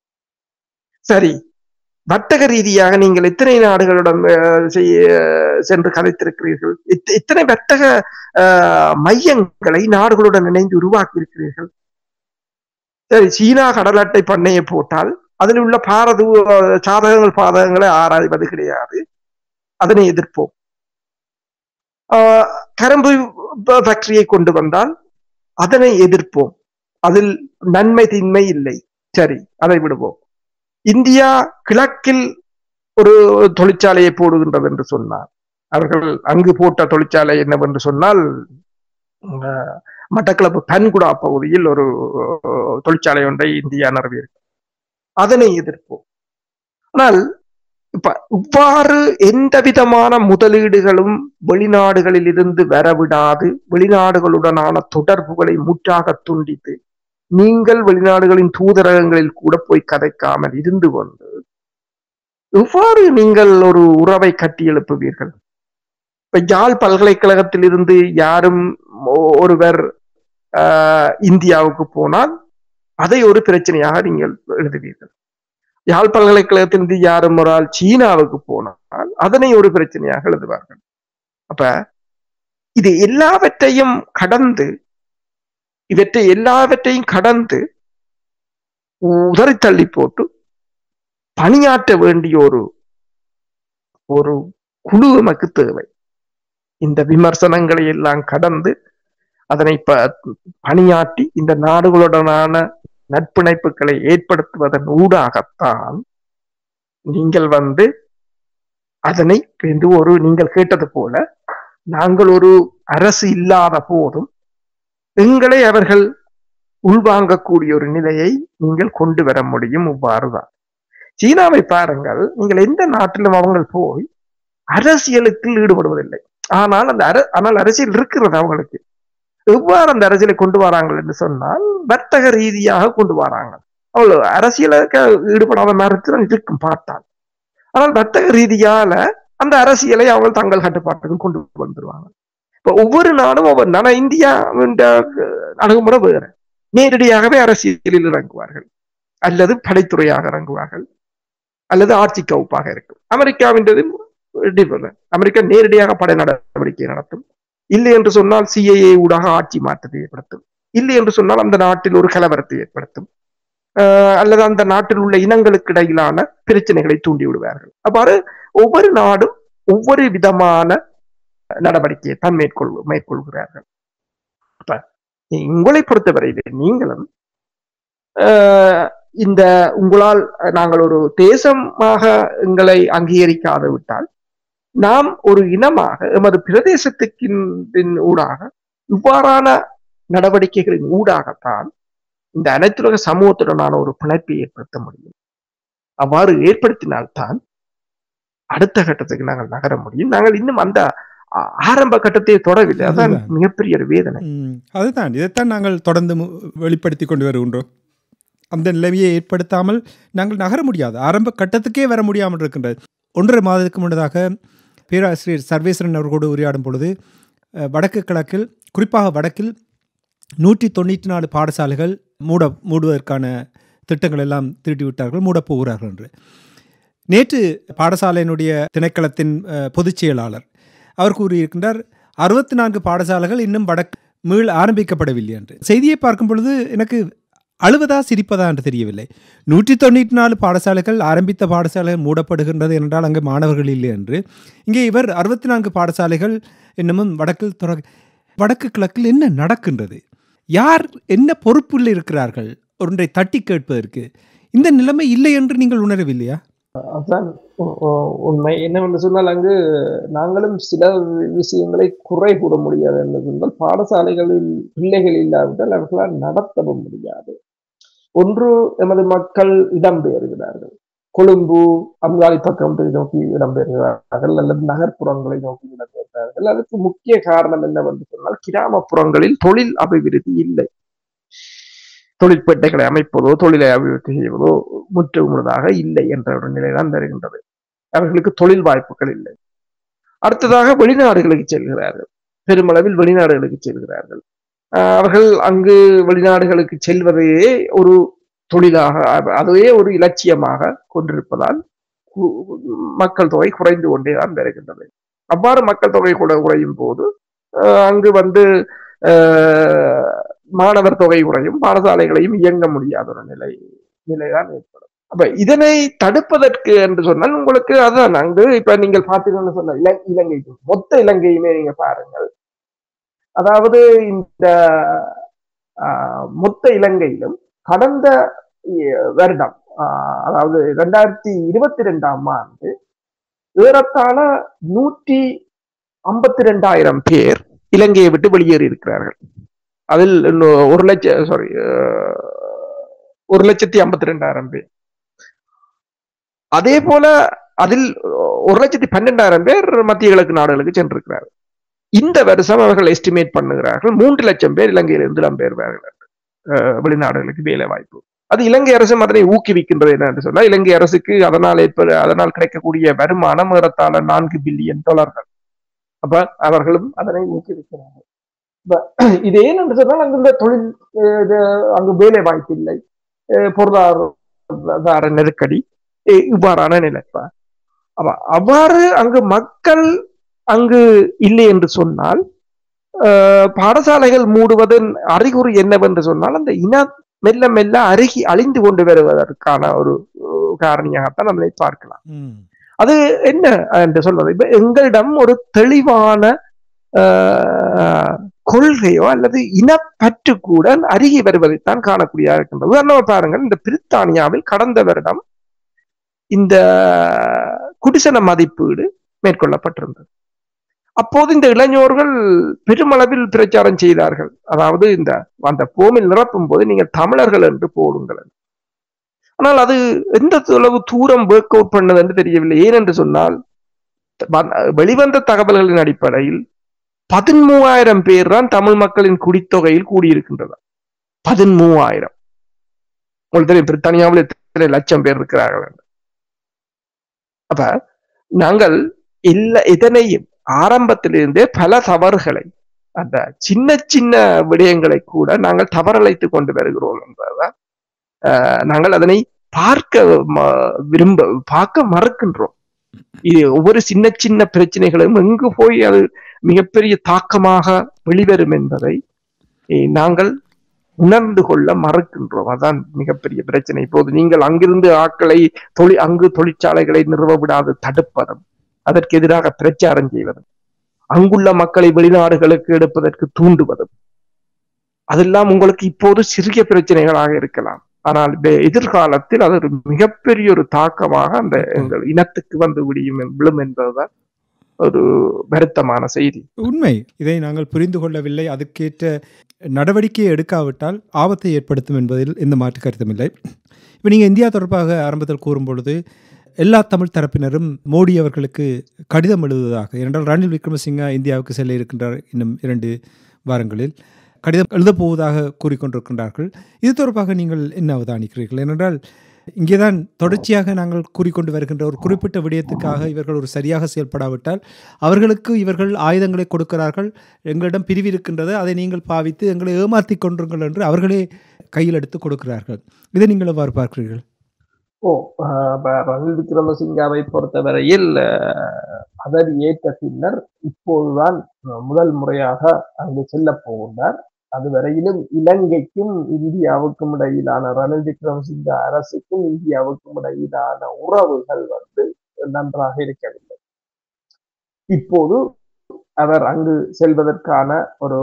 சரி வர்த்தக ரீதியாக நீங்கள் எத்தனை நாடுகளுடன் அஹ், செய்ய- சென்று கதைத்திருக்கிறீர்கள் எத்த- எத்தனை வர்த்தக அஹ், மையங்களை நாடுகளுடன் இணைந்து உருவாக்கி இருக்கிறீர்கள் சரி சீனா கடல் அட்டை பண்ணையை போட்டால் அதில் உள்ள பாரத சாதகங்கள் பாதகங்களை ஆராய்வது கிடையாது அதனை எதிர்ப்போம் ஆஹ், கரும்பு ஃபேக்டரியை கொண்டு வந்தால் அதனை எதிர்ப்போம் அதில் நன்மை தின்மை இல்லை சரி அதை விடுவோம் இந்தியா கிழக்கில் ஒரு தொழிற்சாலையை போடுகின்றது என்று சொன்னார் அவர்கள் அங்கு போட்ட தொழிற்சாலை என்னவென்று சொன்னால் ஆஹ், மட்டக்களப்பு பன்குடா பகுதியில் ஒரு அஹ், தொழிற்சாலை ஒன்றை இந்தியா நிறுவியிருக்கு அதனை எதிர்ப்போம் ஆனால் இப்ப இவ்வாறு எந்த விதமான முதலீடுகளும் வெளிநாடுகளில் இருந்து வரவிடாது வெளிநாடுகளுடனான தொடர்புகளை முற்றாக துண்டித்து நீங்கள் வெளிநாடுகளின் தூதரகங்களில் கூட போய் கதைக்காமல் இருந்து கொண்டு எவ்வாறு நீங்கள் ஒரு உறவை கட்டி எழுப்புவீர்கள் இப்ப யாழ் பல்கலைக்கழகத்தில் இருந்து யாரும் ஒ- ஒருவர் ஆஹ், இந்தியாவுக்கு போனால் அதை ஒரு பிரச்சனையாக நீங்கள் எழுதுவீர்கள் யாழ் பல்கலைக்கழகத்திலிருந்து யாரும் ஒரு ஆள் சீனாவுக்கு போனால் அதனை ஒரு பிரச்சனையாக எழுதுவார்கள் அப்ப இது எல்லாவற்றையும் கடந்து இவற்றை எல்லாவற்றையும் கடந்து உதறி தள்ளி போட்டு பணியாற்ற வேண்டிய ஒரு ஒரு குழு நமக்கு தேவை இந்த விமர்சனங்களை எல்லாம் கடந்து அதனை ப பணியாற்றி இந்த நாடுகளுடனான நட்பிணைப்புகளை ஏற்படுத்துவதன் ஊடாகத்தான் நீங்கள் வந்து அதனை வந்து ஒரு நீங்கள் கேட்டது போல நாங்கள் ஒரு அரசு இல்லாத போதும் எங்களை அவர்கள் உள்வாங்கக்கூடிய ஒரு நிலையை நீங்கள் கொண்டு வர முடியும் இவ்வாறுதான் சீனாவை பாருங்கள் நீங்கள் எந்த நாட்டிலும் அவங்க போய் அரசியலுக்கு ஈடுபடுவதில்லை ஆனால் அந்த அர ஆனால் அரசியல் இருக்கிறது அவங்களுக்கு எவ்வாறு அந்த அரசியலை கொண்டு வராங்கள் என்று சொன்னால் வர்த்தக ரீதியாக கொண்டு வராங்க அவ்வளவு அரசியலுக்கு ஈடுபடாத மறுத்து இருக்கும் பார்த்தால் ஆனால் வர்த்தக ரீதியால அந்த அரசியலை அவங்க தங்கள் கட்டுப்பாட்டுக்கு கொண்டு வந்துருவாங்க இப்ப ஒவ்வொரு நாடும் ஒவ்வொரு நாடா இந்தியா அணுகுமுறை வேற நேரடியாகவே அரசியலில் இறங்குவார்கள் அல்லது படைத்துறையாக இறங்குவார்கள் அல்லது ஆட்சி கவுப்பாக இருக்கும் அமெரிக்காவின்றது அமெரிக்கா நேரடியாக படை நடவடிக்கை நடத்தும் இல்லை என்று சொன்னால் சிஐஏ ஊடாக ஆட்சி மாற்றத்தை ஏற்படுத்தும் இல்லை என்று சொன்னால் அந்த நாட்டில் ஒரு கலவரத்தை ஏற்படுத்தும் அல்லது அந்த நாட்டில் உள்ள இனங்களுக்கு இடையிலான பிரச்சனைகளை தூண்டி விடுவார்கள் அவ்வாறு ஒவ்வொரு நாடும் ஒவ்வொரு விதமான நடவடிக்கையை தான் மேற்கொள் மேற்கொள்கிறார்கள் அப்ப உங்களை பொறுத்தவரையிலே நீங்களும் இந்த உங்களால் நாங்கள் ஒரு தேசமாக எங்களை அங்கீகரிக்காது விட்டால் நாம் ஒரு இனமாக எமது பிரதேசத்துக்கின் ஊடாக இவ்வாறான நடவடிக்கைகளின் ஊடாகத்தான் இந்த அனைத்துலக சமூகத்துடனான ஒரு பிணைப்பை ஏற்படுத்த முடியும் அவ்வாறு ஏற்படுத்தினால்தான் அடுத்த கட்டத்துக்கு நாங்கள் நகர முடியும் நாங்கள் இன்னும் அந்த ஆரம்ப கட்டத்தை தொடவில்லை அதான் மிகப்பெரிய ஒரு வேதனை அதுதான் இதைத்தான் நாங்கள் தொடர்ந்து வெளிப்படுத்தி கொண்டு வருகின்றோம் அந்த நிலைமையை ஏற்படுத்தாமல் நாங்கள் நகர முடியாது ஆரம்ப கட்டத்துக்கே வர முடியாமல் இருக்கின்றது ஒன்றரை மாதத்துக்கு முன்னதாக பேராசிரியர் சர்வேஸ்வரன் அவர்களோடு உரையாடும் பொழுது வடக்கு கிழக்கில் குறிப்பாக வடக்கில் நூற்றி தொண்ணூற்றி நாலு பாடசாலைகள் மூட மூடுவதற்கான திட்டங்கள் எல்லாம் திருட்டி விட்டார்கள் மூடப் போகிறார்கள் என்று நேற்று பாடசாலையினுடைய திணைக்களத்தின் பொதுச் செயலாளர் அவர் கூறியிருக்கின்றார் அறுபத்தி நான்கு பாடசாலைகள் இன்னும் வடக்கு மீள் ஆரம்பிக்கப்படவில்லை என்று செய்தியை பார்க்கும் பொழுது எனக்கு அழுவதா சிரிப்பதா என்று தெரியவில்லை நூற்றி தொண்ணூற்றி நாலு பாடசாலைகள் ஆரம்பித்த பாடசாலைகள் மூடப்படுகின்றது என்றால் அங்கே மாணவர்கள் இல்லை என்று இங்கே இவர் அறுபத்தி நான்கு பாடசாலைகள் இன்னமும் வடக்கில் துற வடக்கு கிழக்கில் என்ன நடக்கின்றது யார் என்ன பொறுப்பில் இருக்கிறார்கள் ஒன்றை தட்டி கேட்பதற்கு இந்த நிலைமை இல்லை என்று நீங்கள் உணரவில்லையா அதுதான் உண்மை என்னவென்று சொன்னால் அங்கு நாங்களும் சில விஷயங்களை குறை கூற முடியாது என்று சொன்னால் பாடசாலைகளில் பிள்ளைகள் இல்லாவிட்டால் அவர்களால் நடத்தவும் முடியாது ஒன்று எமது மக்கள் இடம்பெயர்கிறார்கள் கொழும்பு அங்காளி பக்கம் நோக்கி இடம்பெயர்கிறார்கள் அல்லது நகர்ப்புறங்களை நோக்கி இடம்பெயர்கிறார்கள் அதுக்கு முக்கிய காரணம் என்னவென்று சொன்னால் கிராமப்புறங்களில் தொழில் அபிவிருத்தி இல்லை தொழிற்பேட்டைகளை அமைப்பதோ தொழிலை அபிவிருத்தி செய்வதோ முற்றுமுழுதாக இல்லை என்ற ஒரு நிலைதான் தருகின்றது அவர்களுக்கு தொழில் வாய்ப்புகள் இல்லை அடுத்ததாக வெளிநாடுகளுக்கு செல்கிறார்கள் பெருமளவில் வெளிநாடுகளுக்கு செல்கிறார்கள் அவர்கள் அங்கு வெளிநாடுகளுக்கு செல்வதையே ஒரு தொழிலாக அதுவே ஒரு இலட்சியமாக கொண்டிருப்பதால் மக்கள் தொகை குறைந்து கொண்டே தான் வருகின்றது அவ்வாறு மக்கள் தொகை கூட குறையும் போது அங்கு வந்து மாணவர் தொகை குறையும் பாடசாலைகளையும் இயங்க முடியாத ஒரு நிலை நிலைதான் ஏற்படும் அப்ப இதனை தடுப்பதற்கு என்று சொன்னால் உங்களுக்கு அதான் அங்கு இப்ப நீங்கள் பார்த்தீங்கன்னு சொன்ன இல இலங்கை மொத்த இலங்கையுமே நீங்க பாருங்கள் அதாவது இந்த மொத்த இலங்கையிலும் கடந்த வருடம் அதாவது இரண்டாயிரத்தி இருபத்தி ரெண்டாம் ஆண்டு ஏறத்தாழ நூற்றி ஐம்பத்தி ரெண்டாயிரம் பேர் இலங்கையை விட்டு வெளியேறி இருக்கிறார்கள் அதில் ஒரு லட்சம் சாரி ஒரு லட்சத்தி ஐம்பத்தி ரெண்டாயிரம் பேர் அதே போல அதில் ஒரு லட்சத்தி பன்னெண்டாயிரம் பேர் மத்திய கிழக்கு நாடுகளுக்கு சென்றிருக்கிறார்கள் இந்த வருஷம் அவர்கள் எஸ்டிமேட் பண்ணுகிறார்கள் மூன்று லட்சம் பேர் இலங்கையிலிருந்து இடம்பெயர்வார்கள் வெளிநாடுகளுக்கு வேலை வாய்ப்பு அது இலங்கை அரசும் அதனை ஊக்குவிக்கின்றது என்னன்னு சொன்னா இலங்கை அரசுக்கு அதனால் ஏற்ப அதனால் கிடைக்கக்கூடிய வருமானம் ஏறத்தாழ நான்கு பில்லியன் டாலர்கள் அப்ப அவர்களும் அதனை ஊக்குவிக்கிறார்கள் இது ஏனென்று சொன்னால் அங்குள்ள தொழில் அங்கு வேலை வாய்ப்பு இல்லை பொருளாதார நெருக்கடி இவ்வாறான நிலைப்பா அப்ப அவ்வாறு அங்கு மக்கள் அங்கு இல்லை என்று சொன்னால் பாடசாலைகள் மூடுவதன் அறிகுறி என்னவென்று சொன்னால் அந்த இன மெல்ல மெல்ல அருகி அழிந்து கொண்டு வருவதற்கான ஒரு காரணியாகத்தான் நம்மளை பார்க்கலாம் அது என்ன என்று சொல்வது இப்ப எங்களிடம் ஒரு தெளிவான கொள்கையோ அல்லது இனப்பற்று கூட அருகி வருவதைத்தான் காணக்கூடியதாக இருக்கின்றது உதாரணமா பாருங்கள் இந்த பிரித்தானியாவில் கடந்த வருடம் இந்த குடிசன மதிப்பீடு மேற்கொள்ளப்பட்டிருந்தது அப்போது இந்த இளைஞர்கள் பெருமளவில் பிரச்சாரம் செய்தார்கள் அதாவது இந்த அந்த போமில் நிரப்பும் போது நீங்கள் தமிழர்கள் என்று போடுங்கள் ஆனால் அது எந்த அளவு தூரம் ஒர்க் அவுட் பண்ணது என்று தெரியவில்லை ஏனென்று சொன்னால் வெளிவந்த தகவல்களின் அடிப்படையில் பதிமூவாயிரம் பேர் தான் தமிழ் மக்களின் குடித்தொகையில் கூடியிருக்கின்றனர் பதிமூவாயிரம் உங்களுக்கு தெரியும் பிரித்தானியாவில் எத்தனை லட்சம் பேர் இருக்கிறார்கள் அப்ப நாங்கள் இல்ல இதனையும் ஆரம்பத்திலிருந்தே பல தவறுகளை அந்த சின்ன சின்ன விடயங்களை கூட நாங்கள் தவறழைத்து கொண்டு வருகிறோம் என்பதுதான் நாங்கள் அதனை பார்க்க விரும்ப பார்க்க மறுக்கின்றோம் இது ஒவ்வொரு சின்ன சின்ன பிரச்சனைகளும் எங்கு போய் அது மிகப்பெரிய தாக்கமாக வெளிவரும் என்பதை நாங்கள் உணர்ந்து கொள்ள மறுக்கின்றோம் அதான் மிகப்பெரிய பிரச்சனை இப்போது நீங்கள் அங்கிருந்து ஆட்களை தொழில் அங்கு தொழிற்சாலைகளை நிறுவ விடாது தடுப்பதும் அதற்கு எதிராக பிரச்சாரம் செய்வதும் அங்குள்ள மக்களை வெளிநாடுகளுக்கு எடுப்பதற்கு தூண்டுவதும் அதெல்லாம் உங்களுக்கு இப்போது சிறிய பிரச்சனைகளாக இருக்கலாம் ஆனால் எதிர்காலத்தில் அது ஒரு மிகப்பெரிய ஒரு தாக்கமாக அந்த எங்கள் இனத்துக்கு வந்து விடியும் விழும் என்பதுதான் ஒரு வருத்தமான செய்தி உண்மை இதை நாங்கள் புரிந்து கொள்ளவில்லை அதுக்கேற்ற நடவடிக்கையை எடுக்காவிட்டால் ஆபத்தை ஏற்படுத்தும் என்பதில் எந்த மாற்று கருத்தும் இல்லை இப்போ நீங்கள் இந்தியா தொடர்பாக ஆரம்பத்தில் கூறும் பொழுது எல்லா தமிழ் தரப்பினரும் மோடி அவர்களுக்கு கடிதம் எழுதுவதாக ஏனென்றால் ரணில் விக்ரமசிங்கா இந்தியாவுக்கு செல்ல இருக்கின்றார் இன்னும் இரண்டு வாரங்களில் கடிதம் எழுதப்போவதாக கூறிக்கொண்டிருக்கின்றார்கள் இது தொடர்பாக நீங்கள் என்ன அவதானிக்கிறீர்கள் ஏனென்றால் இங்கேதான் தொடர்ச்சியாக நாங்கள் கூறிக்கொண்டு வருகின்ற ஒரு குறிப்பிட்ட விடயத்துக்காக இவர்கள் ஒரு சரியாக செயல்படாவிட்டால் அவர்களுக்கு இவர்கள் ஆயுதங்களை கொடுக்கிறார்கள் எங்களிடம் பிரிவு இருக்கின்றது அதை நீங்கள் பாவித்து எங்களை ஏமாற்றி கொண்டிருங்கள் என்று அவர்களே கையில் எடுத்து கொடுக்கிறார்கள் இதை நீங்கள் எவ்வாறு பார்க்கிறீர்கள் ஓ ரணில் விக்ரமசிங்காவை பொறுத்தவரையில் பதவி ஏற்ற பின்னர் இப்போதுதான் முதல் முறையாக அங்கு செல்ல போகின்றார் அதுவரையிலும் இலங்கைக்கும் இந்தியாவுக்கும் இடையிலான ரணில் விக்ரமசிங்க அரசுக்கும் இந்தியாவுக்கும் இடையிலான உறவுகள் வந்து நன்றாக இருக்கவில்லை இப்போது அவர் அங்கு செல்வதற்கான ஒரு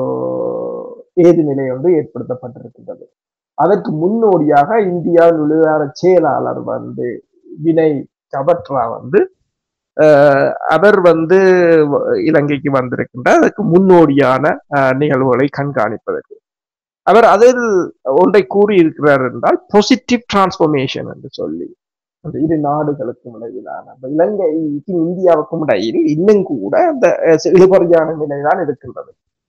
ஏது நிலை வந்து ஏற்படுத்தப்பட்டிருக்கின்றது அதற்கு முன்னோடியாக இந்தியா விவகார செயலாளர் வந்து வினய் கபட்ரா வந்து அவர் வந்து இலங்கைக்கு வந்திருக்கின்றார் அதற்கு முன்னோடியான நிகழ்வுகளை கண்காணிப்பதற்கு அவர் அதில் ஒன்றை கூறியிருக்கிறார் என்றால் பாசிட்டிவ் டிரான்ஸ்பர்மேஷன் என்று சொல்லி அந்த இரு நாடுகளுக்கும் இடையிலான அந்த இலங்கைக்கும் இந்தியாவுக்கும் இடையில் இன்னும் கூட அந்த இழுபறியான நிலைதான் இருக்கின்றது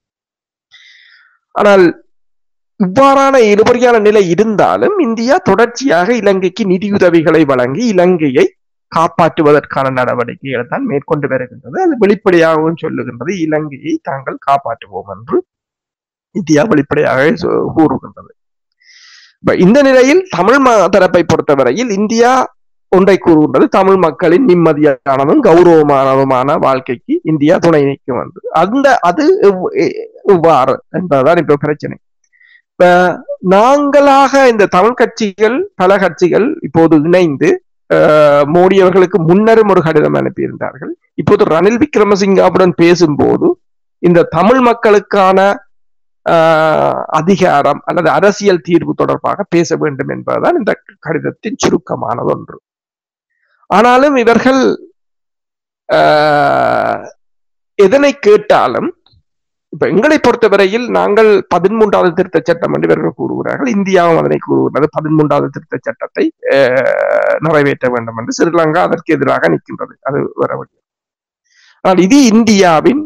ஆனால் இவ்வாறான இழுபறியான நிலை இருந்தாலும் இந்தியா தொடர்ச்சியாக இலங்கைக்கு நிதியுதவிகளை வழங்கி இலங்கையை காப்பாற்றுவதற்கான நடவடிக்கைகளை தான் மேற்கொண்டு வருகின்றது அது வெளிப்படையாகவும் சொல்லுகின்றது இலங்கையை தாங்கள் காப்பாற்றுவோம் என்று இந்தியா வெளிப்படையாக கூறுகின்றது இந்த நிலையில் தமிழ் தரப்பை பொறுத்தவரையில் இந்தியா ஒன்றை கூறுகின்றது தமிழ் மக்களின் நிம்மதியானதும் கௌரவமானதுமான வாழ்க்கைக்கு இந்தியா துணை நிற்கும் என்று அந்த அது இவ்வாறு என்பதுதான் இப்ப பிரச்சனை இப்ப நாங்களாக இந்த தமிழ் கட்சிகள் பல கட்சிகள் இப்போது இணைந்து மோடி அவர்களுக்கு முன்னரும் ஒரு கடிதம் அனுப்பியிருந்தார்கள் இப்போது ரணில் விக்ரமசிங்காவுடன் பேசும்போது இந்த தமிழ் மக்களுக்கான அதிகாரம் அல்லது அரசியல் தீர்வு தொடர்பாக பேச வேண்டும் என்பதுதான் இந்த கடிதத்தின் சுருக்கமானது ஒன்று ஆனாலும் இவர்கள் எதனை கேட்டாலும் இப்ப எங்களை பொறுத்தவரையில் நாங்கள் பதிமூன்றாவது திருத்த சட்டம் என்று இவர்கள் கூறுகிறார்கள் இந்தியாவும் அதனை கூறுகிறது பதிமூன்றாவது திருத்த சட்டத்தை நிறைவேற்ற வேண்டும் என்று ஸ்ரீலங்கா அதற்கு எதிராக நிற்கின்றது அது வரவில்லை ஆனால் இது இந்தியாவின்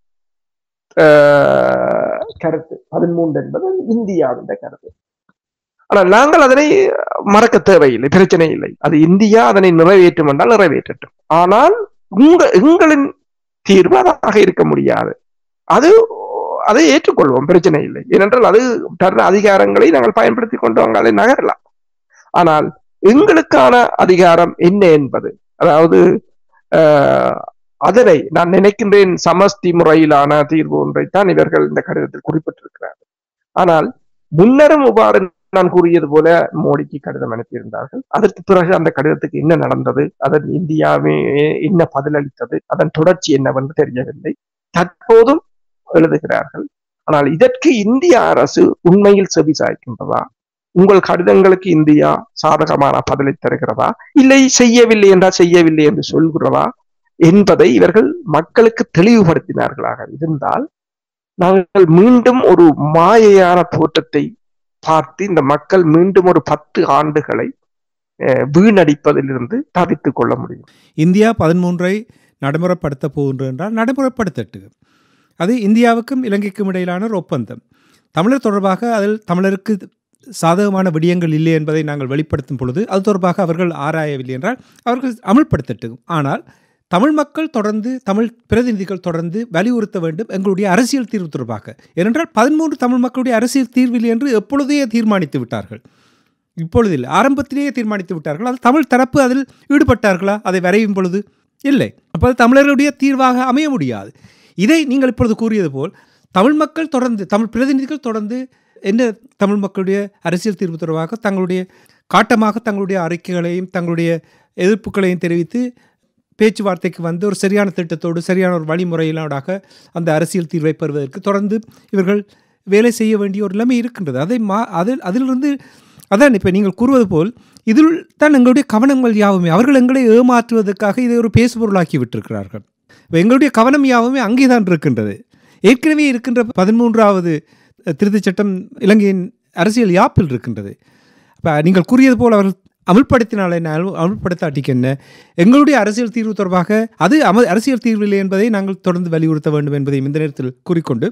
கருத்து பதிமூன்று என்பது இந்தியாவின் கருத்து ஆனால் நாங்கள் அதனை மறக்க தேவையில்லை பிரச்சனை இல்லை அது இந்தியா அதனை நிறைவேற்றும் என்றால் நிறைவேற்றட்டும் ஆனால் உங்க எங்களின் தீர்வு அதாக இருக்க முடியாது அது அதை ஏற்றுக்கொள்வோம் பிரச்சனை இல்லை ஏனென்றால் அது தர அதிகாரங்களை நாங்கள் பயன்படுத்தி கொண்டு அங்காலே நகரலாம் ஆனால் எங்களுக்கான அதிகாரம் என்ன என்பது அதாவது அதனை நான் நினைக்கின்றேன் சமஸ்தி முறையிலான தீர்வு ஒன்றைத்தான் இவர்கள் இந்த கடிதத்தில் குறிப்பிட்டிருக்கிறார்கள் ஆனால் முன்னரும் இவ்வாறு நான் கூறியது போல மோடிக்கு கடிதம் அனுப்பியிருந்தார்கள் அதற்கு பிறகு அந்த கடிதத்துக்கு என்ன நடந்தது அதன் இந்தியாவே என்ன பதிலளித்தது அதன் தொடர்ச்சி என்னவென்று தெரியவில்லை தற்போதும் எழுதுகிறார்கள் ஆனால் இதற்கு இந்திய அரசு உண்மையில் செவி சாய்க்கின்றதா உங்கள் கடிதங்களுக்கு இந்தியா சாதகமான பதிலை தருகிறதா இல்லை செய்யவில்லை என்றால் செய்யவில்லை என்று சொல்கிறதா என்பதை இவர்கள் மக்களுக்கு தெளிவுபடுத்தினார்களாக இருந்தால் நாங்கள் மீண்டும் ஒரு மாயையான தோற்றத்தை பார்த்து இந்த மக்கள் மீண்டும் ஒரு பத்து ஆண்டுகளை அஹ், வீணடிப்பதிலிருந்து தவித்துக் கொள்ள முடியும் இந்தியா பதிமூன்றை நடைமுறைப்படுத்த போகின்ற என்றால் நடைமுறைப்படுத்தட்டு அது இந்தியாவுக்கும் இலங்கைக்கும் இடையிலான ஒரு ஒப்பந்தம் தமிழர் தொடர்பாக அதில் தமிழருக்கு சாதகமான விடயங்கள் இல்லை என்பதை நாங்கள் வெளிப்படுத்தும் பொழுது அது தொடர்பாக அவர்கள் ஆராயவில்லை என்றால் அவர்கள் அமல்படுத்தட்டும் ஆனால் தமிழ் மக்கள் தொடர்ந்து தமிழ் பிரதிநிதிகள் தொடர்ந்து வலியுறுத்த வேண்டும் எங்களுடைய அரசியல் தீர்வு தொடர்பாக ஏனென்றால் பதிமூன்று தமிழ் மக்களுடைய அரசியல் தீர்வில் என்று எப்பொழுதே தீர்மானித்து விட்டார்கள் இப்பொழுதில் ஆரம்பத்திலேயே தீர்மானித்து விட்டார்கள் அது தமிழ் தரப்பு அதில் ஈடுபட்டார்களா அதை வரையும் பொழுது இல்லை அப்போ அது தமிழர்களுடைய தீர்வாக அமைய முடியாது இதை நீங்கள் இப்பொழுது கூறியது போல் தமிழ் மக்கள் தொடர்ந்து தமிழ் பிரதிநிதிகள் தொடர்ந்து என்ன தமிழ் மக்களுடைய அரசியல் தீர்வு தொடர்பாக தங்களுடைய காட்டமாக தங்களுடைய அறிக்கைகளையும் தங்களுடைய எதிர்ப்புகளையும் தெரிவித்து பேச்சுவார்த்தைக்கு வந்து ஒரு சரியான திட்டத்தோடு சரியான ஒரு வழிமுறையினோடாக அந்த அரசியல் தீர்வை பெறுவதற்கு தொடர்ந்து இவர்கள் வேலை செய்ய வேண்டிய ஒரு நிலைமை இருக்கின்றது அதை மா அதில் அதிலிருந்து அதான் இப்போ நீங்கள் கூறுவது போல் இதில் தான் எங்களுடைய கவனங்கள் யாவுமே அவர்கள் எங்களை ஏமாற்றுவதற்காக இதை ஒரு பேசுபொருளாக்கி விட்டிருக்கிறார்கள் இப்போ எங்களுடைய கவனம் யாவுமே அங்கே தான் இருக்கின்றது ஏற்கனவே இருக்கின்ற பதிமூன்றாவது திருத்தச் சட்டம் இலங்கையின் அரசியல் யாப்பில் இருக்கின்றது அப்போ நீங்கள் கூறியது போல் அவர்கள் அமுல்படுத்தினால் என்ன அமுல் அமுல்படுத்தாட்டிக்கு என்ன எங்களுடைய அரசியல் தீர்வு தொடர்பாக அது அம அரசியல் தீர்வு இல்லை என்பதை நாங்கள் தொடர்ந்து வலியுறுத்த வேண்டும் என்பதை இந்த நேரத்தில் கூறிக்கொண்டு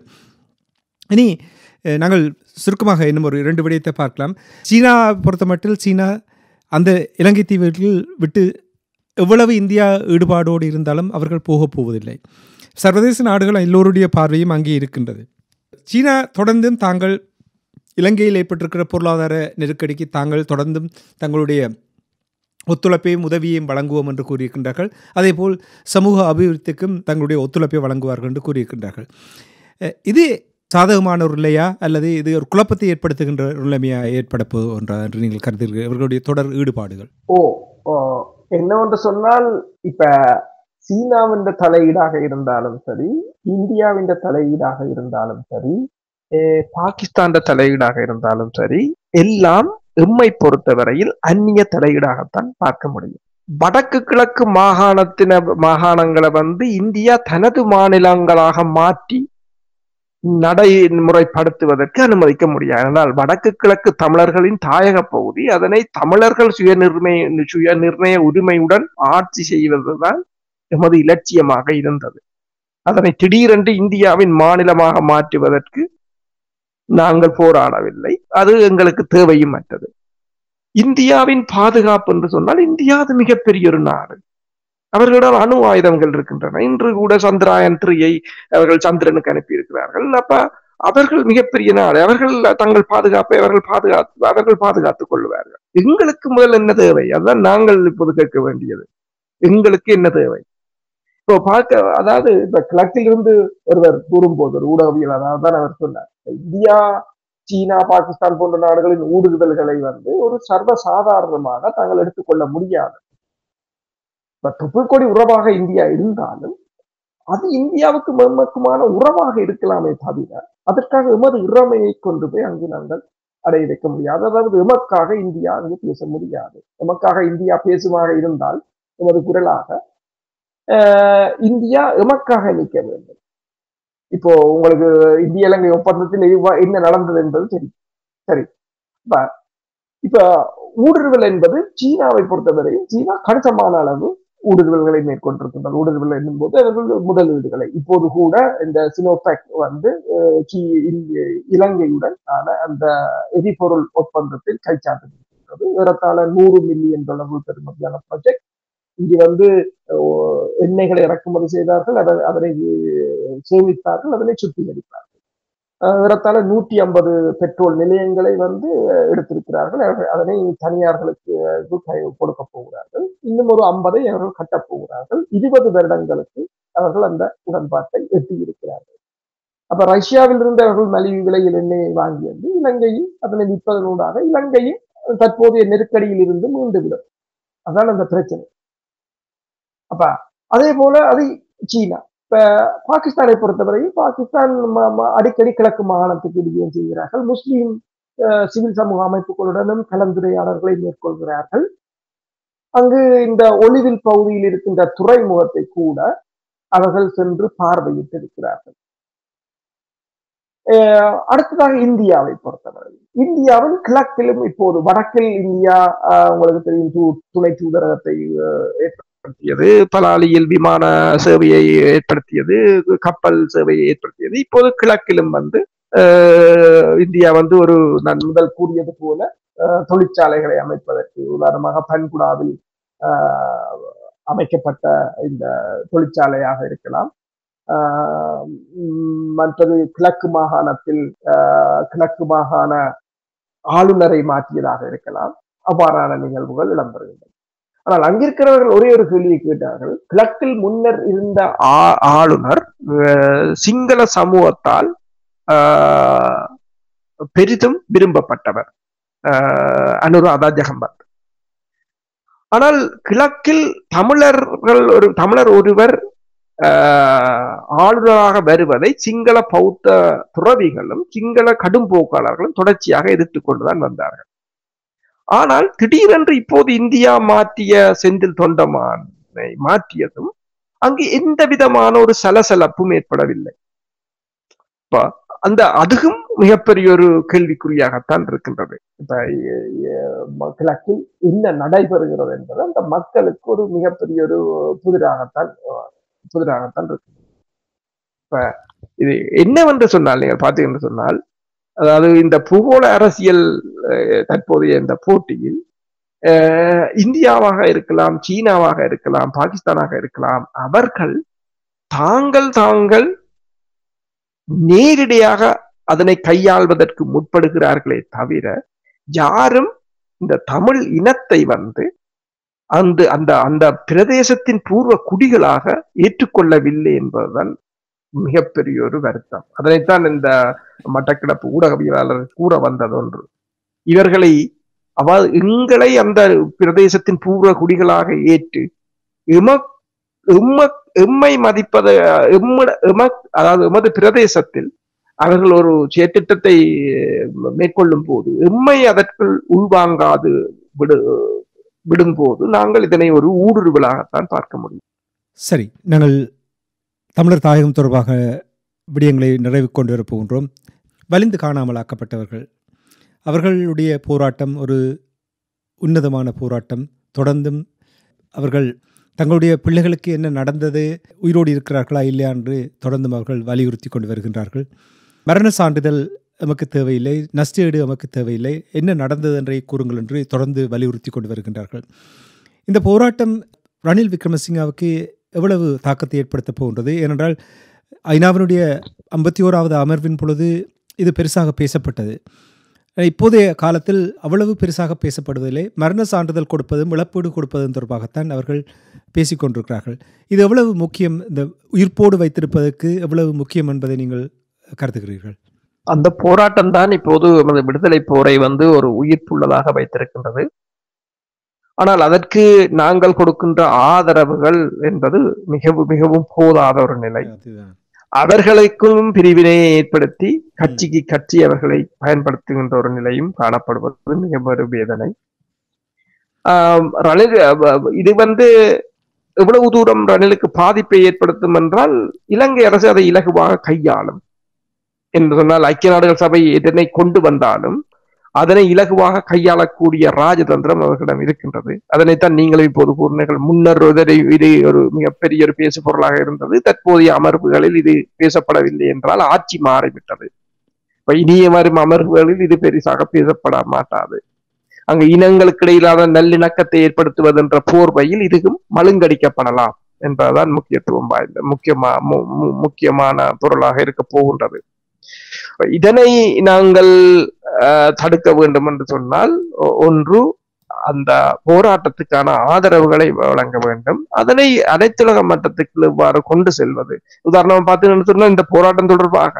இனி அஹ், நாங்கள் சுருக்கமாக இன்னும் ஒரு இரண்டு விடயத்தை பார்க்கலாம் சீனா பொறுத்தமட்டில் சீனா அந்த இலங்கை தீவுகளில் விட்டு எவ்வளவு இந்தியா ஈடுபாடோடு இருந்தாலும் அவர்கள் போகப் போவதில்லை சர்வதேச நாடுகள் எல்லோருடைய பார்வையும் அங்கே இருக்கின்றது சீனா தொடர்ந்தும் தாங்கள் இலங்கையில் ஏற்பட்டிருக்கிற பொருளாதார நெருக்கடிக்கு தாங்கள் தொடர்ந்தும் தங்களுடைய ஒத்துழைப்பையும் உதவியையும் வழங்குவோம் என்று கூறியிருக்கின்றார்கள் அதேபோல் சமூக அபிவிருத்திக்கும் தங்களுடைய ஒத்துழைப்பை வழங்குவார்கள் என்று கூறியிருக்கின்றார்கள் அஹ் இது சாதகமான ஒரு நிலையா அல்லது இது ஒரு குழப்பத்தை ஏற்படுத்துகின்ற ஒரு நிலைமையா ஏற்பட போகின்றதா என்று நீங்கள் கருதுகிறீர்கள் இவர்களுடைய தொடர் ஈடுபாடுகள் ஓ ஓ, என்னவென்று சொன்னால் இப்ப சீனாவின் தலையீடாக இருந்தாலும் சரி இந்தியாவின் தலையீடாக இருந்தாலும் சரி eh, பாகிஸ்தான் தலையீடாக இருந்தாலும் சரி எல்லாம் எம்மை பொறுத்தவரையில் அந்நிய தலையீடாகத்தான் பார்க்க முடியும் வடக்கு கிழக்கு மாகாணத்தின மாகாணங்களை வந்து இந்தியா தனது மாநிலங்களாக மாற்றி நடைமுறைப்படுத்துவதற்கு அனுமதிக்க முடியாது ஆனால் வடக்கு கிழக்கு தமிழர்களின் தாயக பகுதி அதனை தமிழர்கள் சுய நிர்ணய சுய நிர்ணய உரிமையுடன் ஆட்சி செய்வதுதான் எமது இலட்சியமாக இருந்தது அதனை திடீரென்று இந்தியாவின் மாநிலமாக மாற்றுவதற்கு நாங்கள் போராடவில்லை அது எங்களுக்கு தேவையும் அற்றது இந்தியாவின் பாதுகாப்பு என்று சொன்னால் இந்தியா அது மிகப்பெரிய ஒரு நாடு அவர்களிடம் அணு ஆயுதங்கள் இருக்கின்றன இன்று கூட சந்திராயன் த்ரீயை அவர்கள் சந்திரனுக்கு அனுப்பியிருக்கிறார்கள் அப்ப அவர்கள் மிகப்பெரிய நாடு அவர்கள் தங்கள் பாதுகாப்பை அவர்கள் பாதுகாத்து அவர்கள் பாதுகாத்துக் கொள்வார்கள் எங்களுக்கு முதல் என்ன தேவை அதுதான் நாங்கள் இப்போது கேட்க வேண்டியது எங்களுக்கு என்ன தேவை இப்போ பார்க்க அதாவது இப்ப கிழக்கில் இருந்து ஒருவர் கூறும்போது ஒரு ஊடகவியலாளர் தான் அவர் சொன்னார் இந்தியா சீனா பாகிஸ்தான் போன்ற நாடுகளின் ஊடுருவல்களை வந்து ஒரு சர்வசாதாரணமாக தாங்கள் எடுத்துக்கொள்ள முடியாது இப்ப துப்புக்கொடி உறவாக இந்தியா இருந்தாலும் அது இந்தியாவுக்கு எமக்குமான உறவாக இருக்கலாமே தவிர அதற்காக எமது இறமையை கொண்டு போய் அங்கு நாங்கள் அடைய வைக்க முடியாது அதாவது எமக்காக இந்தியா அங்கு பேச முடியாது எமக்காக இந்தியா பேசுமாக இருந்தால் எமது குரலாக ஆஹ், இந்தியா எமக்காக நிற்க வேண்டும் இப்போ உங்களுக்கு இந்திய இலங்கை ஒப்பந்தத்தில் இவ்வா- என்ன நடந்தது என்பது தெரியும் சரி இப்ப இப்ப ஊடுருவல் என்பது சீனாவை பொறுத்தவரை சீனா கணிசமான அளவு ஊடுருவல்களை மேற்கொண்டிருக்கின்றது ஊடுருவல் என்னும்போது அவர்கள் முதலீடுகளை இப்போது கூட இந்த சினோபேக் வந்து அஹ், சீ- இந்திய- இலங்கையுடன் ஆன அந்த எரிபொருள் ஒப்பந்தத்தில் கைச்சாத்திருக்கின்றது ஏறத்தாழ நூறு மில்லியன் டாலர்கள் பெறுமதியான ப்ராஜெக்ட் இங்கு வந்து அஹ், எண்ணெய்களை இறக்குமதி செய்தார்கள் அதை அதனை அஹ், சேமித்தார்கள் அதனை சுத்திகரித்தார்கள் அஹ், ஏறத்தாழ நூற்றி ஐம்பது பெட்ரோல் நிலையங்களை வந்து அஹ், எடுத்திருக்கிறார்கள் அவர்கள் அதனை தனியார்களுக்கு அஹ், கை- கொடுக்க போகிறார்கள் இன்னும் ஒரு ஐம்பதை அவர்கள் கட்டப் போகிறார்கள் இருபது வருடங்களுக்கு அவர்கள் அந்த உடன்பாட்டை எட்டியிருக்கிறார்கள் அப்ப ரஷ்யாவில் இருந்து அவர்கள் மலிவு விலையில் எண்ணெயை வாங்கி வந்து இலங்கையில் அதனை விற்பதனூடாக இலங்கையும் தற்போதைய நெருக்கடியில் இருந்து மீண்டு விடும் அதான் அந்த பிரச்சனை அப்ப அதே போல அது சீனா இப்ப பாகிஸ்தானை பொறுத்தவரையில் பாகிஸ்தான் ம- ம- அடிக்கடி கிழக்கு மாகாணத்துக்கு விஜயம் செய்கிறார்கள் முஸ்லீம் அஹ், சிவில் சமூக அமைப்புகளுடனும் கலந்துரையாடல்களை மேற்கொள்கிறார்கள் அங்கு இந்த ஒளிவில் பகுதியில் இருக்கின்ற துறைமுகத்தை கூட அவர்கள் சென்று பார்வையிட்டு இருக்கிறார்கள் அஹ் அடுத்ததாக இந்தியாவை பொறுத்தவரை இந்தியாவின் கிழக்கிலும் இப்போது வடக்கில் இந்தியா அஹ், உங்களுக்கு தெரியும் து- துணை தூதரகத்தை அஹ், ஏற்படுத்தியது பலாலியில் விமான சேவையை ஏற்படுத்தியது கப்பல் சேவையை ஏற்படுத்தியது இப்போது கிழக்கிலும் வந்து அஹ், இந்தியா வந்து ஒரு நான் முதல் கூறியது போல அஹ், தொழிற்சாலைகளை அமைப்பதற்கு உதாரணமாக பன்குடாவில் அஹ், அமைக்கப்பட்ட இந்த தொழிற்சாலையாக இருக்கலாம் ஆஹ் உம் மற்றது கிழக்கு மாகாணத்தில் ஆஹ் கிழக்கு மாகாண ஆளுநரை மாற்றியதாக இருக்கலாம் அவ்வாறான நிகழ்வுகள் இடம்பெறுகின்றன ஆனால் அங்கிருக்கிறவர்கள் ஒரே ஒரு கேள்வியை கேட்டார்கள் கிழக்கில் முன்னர் இருந்த ஆ- ஆளுநர் ஆஹ் சிங்கள சமூகத்தால் ஆஹ் பெரிதும் விரும்பப்பட்டவர் ஆஹ் அனுராதா ஜெகம்பத் ஆனால் கிழக்கில் தமிழர்கள் ஒரு தமிழர் ஒருவர் ஆஹ் ஆளுநராக வருவதை சிங்கள பௌத்த துறவிகளும் சிங்கள கடும்போக்காளர்களும் தொடர்ச்சியாக எதிர்த்துக் கொண்டுதான் வந்தார்கள் ஆனால் திடீரென்று இப்போது இந்தியா மாற்றிய செந்தில் தொண்டமானை மாற்றியதும் அங்கு எந்த விதமான ஒரு சலசலப்பும் ஏற்படவில்லை இப்ப அந்த அதுவும் மிகப்பெரிய ஒரு கேள்விக்குறியாகத்தான் இருக்கின்றது இப்ப எ- எ- ம- கிழக்கில் என்ன நடைபெறுகிறது என்பது அந்த மக்களுக்கு ஒரு மிகப்பெரிய ஒரு புதிராகத்தான் புதிராகத்தான் இருக்கு இப்ப இது என்னவென்று சொன்னால் நீங்கள் பார்த்தீங்கன்னு சொன்னால் அதாவது இந்த பூகோள அரசியல் அஹ், தற்போதைய இந்த போட்டியில் அஹ், இந்தியாவாக இருக்கலாம் சீனாவாக இருக்கலாம் பாகிஸ்தானாக இருக்கலாம் அவர்கள் தாங்கள் தாங்கள் நேரடியாக அதனை கையாள்வதற்கு முற்படுகிறார்களே தவிர யாரும் இந்த தமிழ் இனத்தை வந்து அந்த அந்த அந்த பிரதேசத்தின் பூர்வ குடிகளாக ஏற்றுக்கொள்ளவில்லை என்பதுதான் மிகப்பெரிய ஒரு வருத்தம் அதனைத்தான் இந்த மட்டக்கிடப்பு ஊடகவியலாளர் கூற வந்தது ஒன்று இவர்களை அதாவது எங்களை அந்த பிரதேசத்தின் பூர்வ குடிகளாக ஏற்று எம எம்ம எம்மை மதிப்பத எம்ம எம அதாவது எமது பிரதேசத்தில் அவர்கள் ஒரு செயற்திட்டத்தை மேற்கொள்ளும் போது எம்மை அதற்குள் உள்வாங்காது விடு விடும்போது நாங்கள் இதனை ஒரு ஊடுருவலாகத்தான் பார்க்க முடியும் சரி நாங்கள் தமிழர் தாயகம் தொடர்பாக விடயங்களை நிறைவு கொண்டு வரப் போகின்றோம் வலிந்து காணாமலாக்கப்பட்டவர்கள் அவர்களுடைய போராட்டம் ஒரு உன்னதமான போராட்டம் தொடர்ந்தும் அவர்கள் தங்களுடைய பிள்ளைகளுக்கு என்ன நடந்தது உயிரோடு இருக்கிறார்களா இல்லையா என்று தொடர்ந்தும் அவர்கள் வலியுறுத்தி கொண்டு வருகின்றார்கள் மரண சான்றிதழ் நமக்கு தேவையில்லை நஷ்டஈடு நமக்கு தேவையில்லை என்ன நடந்தது என்றை கூறுங்கள் என்று தொடர்ந்து வலியுறுத்தி கொண்டு வருகின்றார்கள் இந்த போராட்டம் ரணில் விக்ரமசிங்காவுக்கு எவ்வளவு தாக்கத்தை ஏற்படுத்தப் போகின்றது ஏனென்றால் ஐநாவினுடைய ஐம்பத்தி ஓராவது அமர்வின் பொழுது இது பெருசாக பேசப்பட்டது இப்போதைய காலத்தில் அவ்வளவு பெருசாக பேசப்படுவதில்லை மரண சான்றிதழ் கொடுப்பதும் இழப்பீடு கொடுப்பதும் தொடர்பாகத்தான் அவர்கள் பேசிக்கொண்டிருக்கிறார்கள் இது எவ்வளவு முக்கியம் இந்த உயிர்ப்போடு வைத்திருப்பதற்கு எவ்வளவு முக்கியம் என்பதை நீங்கள் கருதுகிறீர்கள் அந்த போராட்டம் தான் இப்போது நமது விடுதலை போரை வந்து ஒரு உயிர்ப்புள்ளதாக வைத்திருக்கின்றது ஆனால் அதற்கு நாங்கள் கொடுக்கின்ற ஆதரவுகள் என்பது மிகவும் மிகவும் போதாத ஒரு நிலை அவர்களுக்கும் பிரிவினையை ஏற்படுத்தி கட்சிக்கு கட்சி அவர்களை பயன்படுத்துகின்ற ஒரு நிலையும் காணப்படுவது மிக ஒரு வேதனை ஆஹ் ரணில் இது வந்து எவ்வளவு தூரம் ரணிலுக்கு பாதிப்பை ஏற்படுத்தும் என்றால் இலங்கை அரசு அதை இலகுவாக கையாளும் என்று சொன்னால் ஐக்கிய நாடுகள் சபை இதனை கொண்டு வந்தாலும் அதனை இலகுவாக கையாளக்கூடிய ராஜதந்திரம் அவர்களிடம் இருக்கின்றது அதனைத்தான் நீங்களும் இப்போது கூறினீர்கள் முன்னர் இது ஒரு மிகப்பெரிய ஒரு பேசு பொருளாக இருந்தது தற்போதைய அமர்வுகளில் இது பேசப்படவில்லை என்றால் ஆட்சி மாறிவிட்டது இப்ப இனிய வரும் அமர்வுகளில் இது பெரிசாக பேசப்பட மாட்டாது அங்கு இனங்களுக்கு இடையிலான நல்லிணக்கத்தை ஏற்படுத்துவது என்ற போர்வையில் இதுவும் மழுங்கடிக்கப்படலாம் என்பதுதான் முக்கியத்துவம் வாய்ந்த முக்கியமா முக்கியமான பொருளாக இருக்க போகின்றது இதனை நாங்கள் தடுக்க வேண்டும் என்று சொன்னால் ஒன்று அந்த போராட்டத்துக்கான ஆதரவுகளை வழங்க வேண்டும் அதனை அனைத்துலக மட்டத்துக்கு இவ்வாறு கொண்டு செல்வது உதாரணமா பார்த்தீங்கன்னு சொன்னா இந்த போராட்டம் தொடர்பாக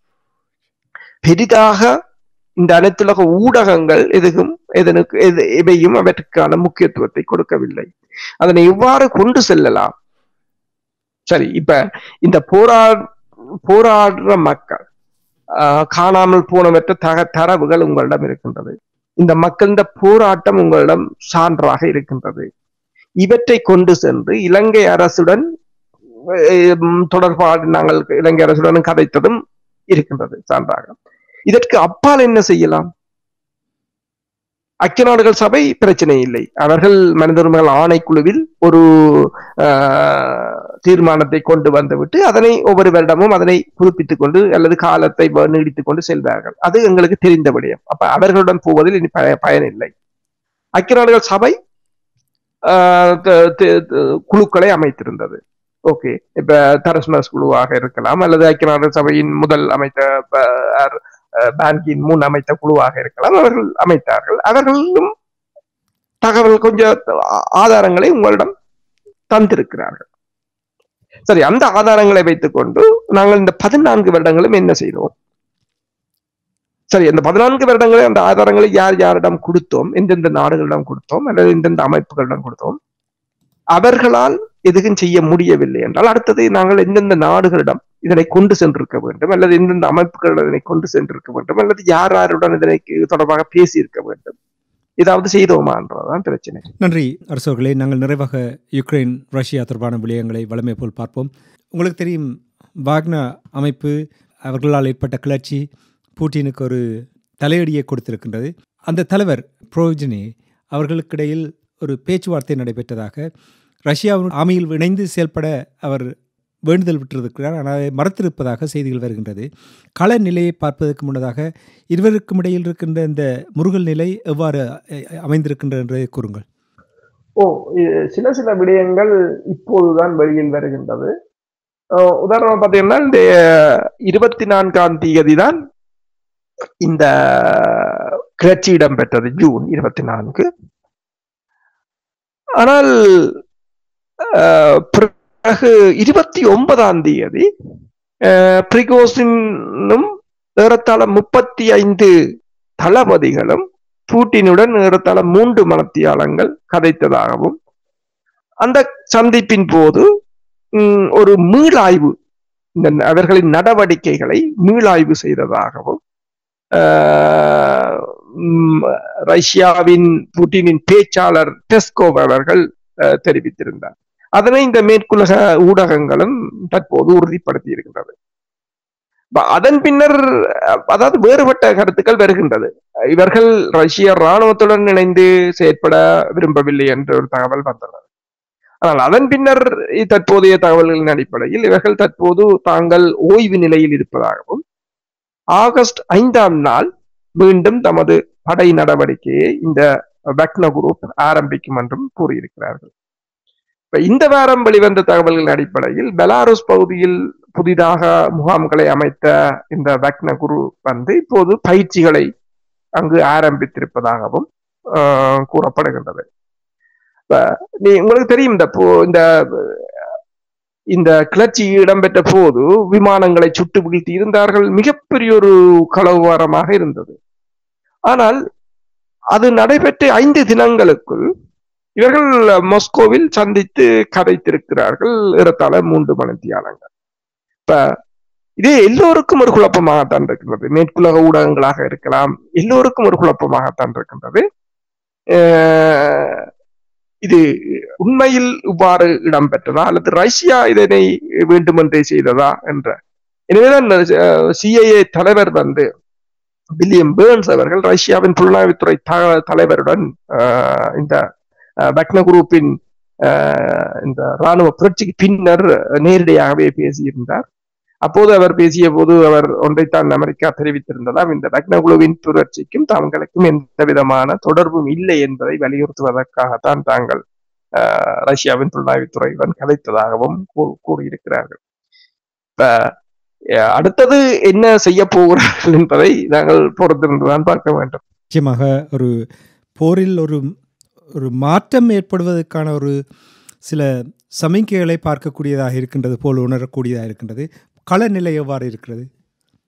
பெரிதாக இந்த அனைத்துலக ஊடகங்கள் எதுவும் எதனுக்கு எது எவையும் அவற்றுக்கான முக்கியத்துவத்தை கொடுக்கவில்லை அதனை எவ்வாறு கொண்டு செல்லலாம் சரி இப்ப இந்த போரா போராடுற மக்கள் ஆஹ், காணாமல் போனவற்ற தக தரவுகள் உங்களிடம் இருக்கின்றது இந்த மக்களின் போராட்டம் உங்களிடம் சான்றாக இருக்கின்றது இவற்றை கொண்டு சென்று இலங்கை அரசுடன் அஹ், தொடர்பாடு நாங்கள் இலங்கை அரசுடன் கதைத்ததும் இருக்கின்றது சான்றாக இதற்கு அப்பால் என்ன செய்யலாம் ஐக்கிய நாடுகள் சபை பிரச்சனை இல்லை அவர்கள் மனித உரிமைகள் ஆணைக்குழுவில் ஒரு ஆஹ், தீர்மானத்தை கொண்டு வந்துவிட்டு அதனை ஒவ்வொரு வருடமும் அதனை புதுப்பித்துக் கொண்டு அல்லது காலத்தை வ- நீடித்துக் கொண்டு செல்வார்கள் அது எங்களுக்கு தெரிந்த விடயம் அப்ப அவர்களுடன் போவதில் இனி பய- பயனில்லை ஐக்கிய நாடுகள் சபை ஆஹ், த- த- த- குழுக்களை அமைத்திருந்தது ஓகே இப்ப தரஸ்மஸ் குழுவாக இருக்கலாம் அல்லது ஐக்கிய நாடுகள் சபையின் முதல் அமைத்த ப- ஆர், அஹ், பான்கின் முன் அமைத்த குழுவாக இருக்கலாம் அவர்கள் அமைத்தார்கள் அவர்களும் தகவல் கொஞ்சம் ஆ- ஆதாரங்களை உங்களிடம் தந்திருக்கிறார்கள் சரி அந்த ஆதாரங்களை வைத்துக்கொண்டு நாங்கள் இந்த பதினான்கு வருடங்களும் என்ன செய்தோம் சரி இந்த பதினான்கு வருடங்களே அந்த ஆதாரங்களை யார் யாரிடம் கொடுத்தோம் எந்தெந்த நாடுகளிடம் கொடுத்தோம் அல்லது எந்தெந்த அமைப்புகளிடம் கொடுத்தோம் அவர்களால் எதுவும் செய்ய முடியவில்லை என்றால் அடுத்தது நாங்கள் எந்தெந்த நாடுகளிடம் இதனை கொண்டு சென்றிருக்க வேண்டும் அல்லது எந்தெந்த அமைப்புகளிடம் இதனை கொண்டு சென்றிருக்க வேண்டும் அல்லது யார் யாருடன் இதனை தொடர்பாக பேசி இருக்க வேண்டும் ஏதாவது செய்தோமா என்றதான் பிரச்சனை நன்றி அரசர்களே நாங்கள் நிறைவாக யுக்ரைன் ரஷ்யா தொடர்பான விடயங்களை வளமை போல் பார்ப்போம் உங்களுக்கு தெரியும் வாக்னா அமைப்பு அவர்களால் ஏற்பட்ட கிளர்ச்சி பூட்டினுக்கு ஒரு தலையடியை கொடுத்திருக்கின்றது அந்த தலைவர் புரோஜினி அவர்களுக்கிடையில் ஒரு பேச்சுவார்த்தை நடைபெற்றதாக ரஷ்யாவின் ஆமையில் இணைந்து செயல்பட அவர் வேண்டுதல் விட்டிருக்கிறார் ஆனால் அதை மறுத்திருப்பதாக செய்திகள் வருகின்றது கள நிலையை பார்ப்பதற்கு முன்னதாக இருவருக்கும் இடையில் இருக்கின்ற இந்த முருகல் நிலை எவ்வாறு அஹ், அமைந்திருக்கின்றது என்பதை கூறுங்கள் ஓ இது சில சில விடயங்கள் இப்போதுதான் வெளியில் வருகின்றது அஹ் உதாரணமா பாத்தீங்கன்னா இந்த இருபத்தி நான்காம் தேதி தான் இந்த கிளர்ச்சி இடம்பெற்றது ஜூன் இருபத்தி நான்கு ஆனால் அஹ், பிறகு இருபத்தி ஒன்பதாம் தேதி அஹ், பிரிகோசினும் ஏறத்தாழ முப்பத்தி ஐந்து தளபதிகளும் பூட்டினுடன் ஏறத்தாழ மூன்று மனத்தியாளங்கள் கதைத்ததாகவும் அந்த சந்திப்பின் போது ம், ஒரு மீளாய்வு இந்த அவர்களின் நடவடிக்கைகளை மீளாய்வு செய்ததாகவும் ஆஹ், ம், ரஷ்யாவின் புட்டினின் பேச்சாளர் டெஸ்கோவ் அவர்கள் அஹ், தெரிவித்திருந்தார் அதனை இந்த மேற்குலக ஊடகங்களும் தற்போது உறுதிப்படுத்தி இருக்கின்றது ப- அதன் பின்னர் அஹ், அதாவது வேறுபட்ட கருத்துக்கள் வருகின்றது இவர்கள் ரஷ்ய இராணுவத்துடன் இணைந்து செயற்பட விரும்பவில்லை என்ற ஒரு தகவல் வந்தது ஆனால் அதன் பின்னர் இ- தற்போதைய தகவல்களின் அடிப்படையில் இவர்கள் தற்போது தாங்கள் ஓய்வு நிலையில் இருப்பதாகவும் ஆகஸ்ட் ஐந்தாம் நாள் மீண்டும் தமது படை நடவடிக்கையை இந்த வக்ன குரூப் ஆரம்பிக்கும் என்றும் கூறியிருக்கிறார்கள் இப்ப இந்த வாரம் வெளிவந்த தகவல்களின் அடிப்படையில் பெலாருஸ் பகுதியில் புதிதாக முகாம்களை அமைத்த இந்த வக்ன குரு வந்து இப்போது பயிற்சிகளை அங்கு ஆரம்பித்திருப்பதாகவும் ஆஹ், கூறப்படுகின்றது இப்ப நீ உங்களுக்கு தெரியும் இந்த போ- இந்த இந்த கிளர்ச்சி இடம்பெற்ற போது விமானங்களை சுட்டு வீழ்த்தி இருந்தார்கள் மிகப்பெரிய ஒரு கலவரமாக இருந்தது ஆனால் அது நடைபெற்ற ஐந்து தினங்களுக்குள் இவர்கள் மாஸ்கோவில் சந்தித்து கதைத்திருக்கிறார்கள் ஏறத்தாழ மூன்று மணித்தியாலங்கள் இப்ப இது எல்லோருக்கும் ஒரு குழப்பமாகத்தான் இருக்கின்றது மேற்குலக ஊடகங்களாக இருக்கலாம் எல்லோருக்கும் ஒரு குழப்பமாகத்தான் இருக்கின்றது அஹ் இது உண்மையில் இவ்வாறு இடம்பெற்றதா அல்லது ரஷ்யா இதனை வேண்டுமென்றே செய்ததா என்ற எனவேதான் சிஐஏ தலைவர் வந்து வில்லியம் பேர்ன்ஸ் அவர்கள் ரஷ்யாவின் புலனாய்வுத்துறை த- தலைவருடன் ஆஹ், இந்த ஆஹ், பக்ன குரூப்பின் ஆஹ், இந்த ராணுவ புரட்சிக்கு பின்னர் நேரடியாகவே பேசியிருந்தார் அப்போது அவர் பேசிய போது அவர் ஒன்றைத்தான் அமெரிக்கா தெரிவித்திருந்ததாம் இந்த பக்ன குழுவின் புரட்சிக்கும் தாங்களுக்கும் எந்த விதமான தொடர்பும் இல்லை என்பதை வலியுறுத்துவதற்காகத்தான் தாங்கள் ஆஹ், ரஷ்யாவின் புலனாய்வுத்துறையுடன் கதைத்ததாகவும் கூ- கூறியிருக்கிறார்கள் இப்ப அஹ், அடுத்தது என்ன செய்ய போகிறார்கள் என்பதை நாங்கள் பொறுத்திருந்துதான் பார்க்க வேண்டும் நிச்சயமாக ஒரு போரில் ஒரு ஒரு மாற்றம் ஏற்படுவதற்கான ஒரு சில சமிக்கைகளை பார்க்கக்கூடியதாக இருக்கின்றது போல் உணரக்கூடியதாக இருக்கின்றது களநிலை எவ்வாறு இருக்கிறது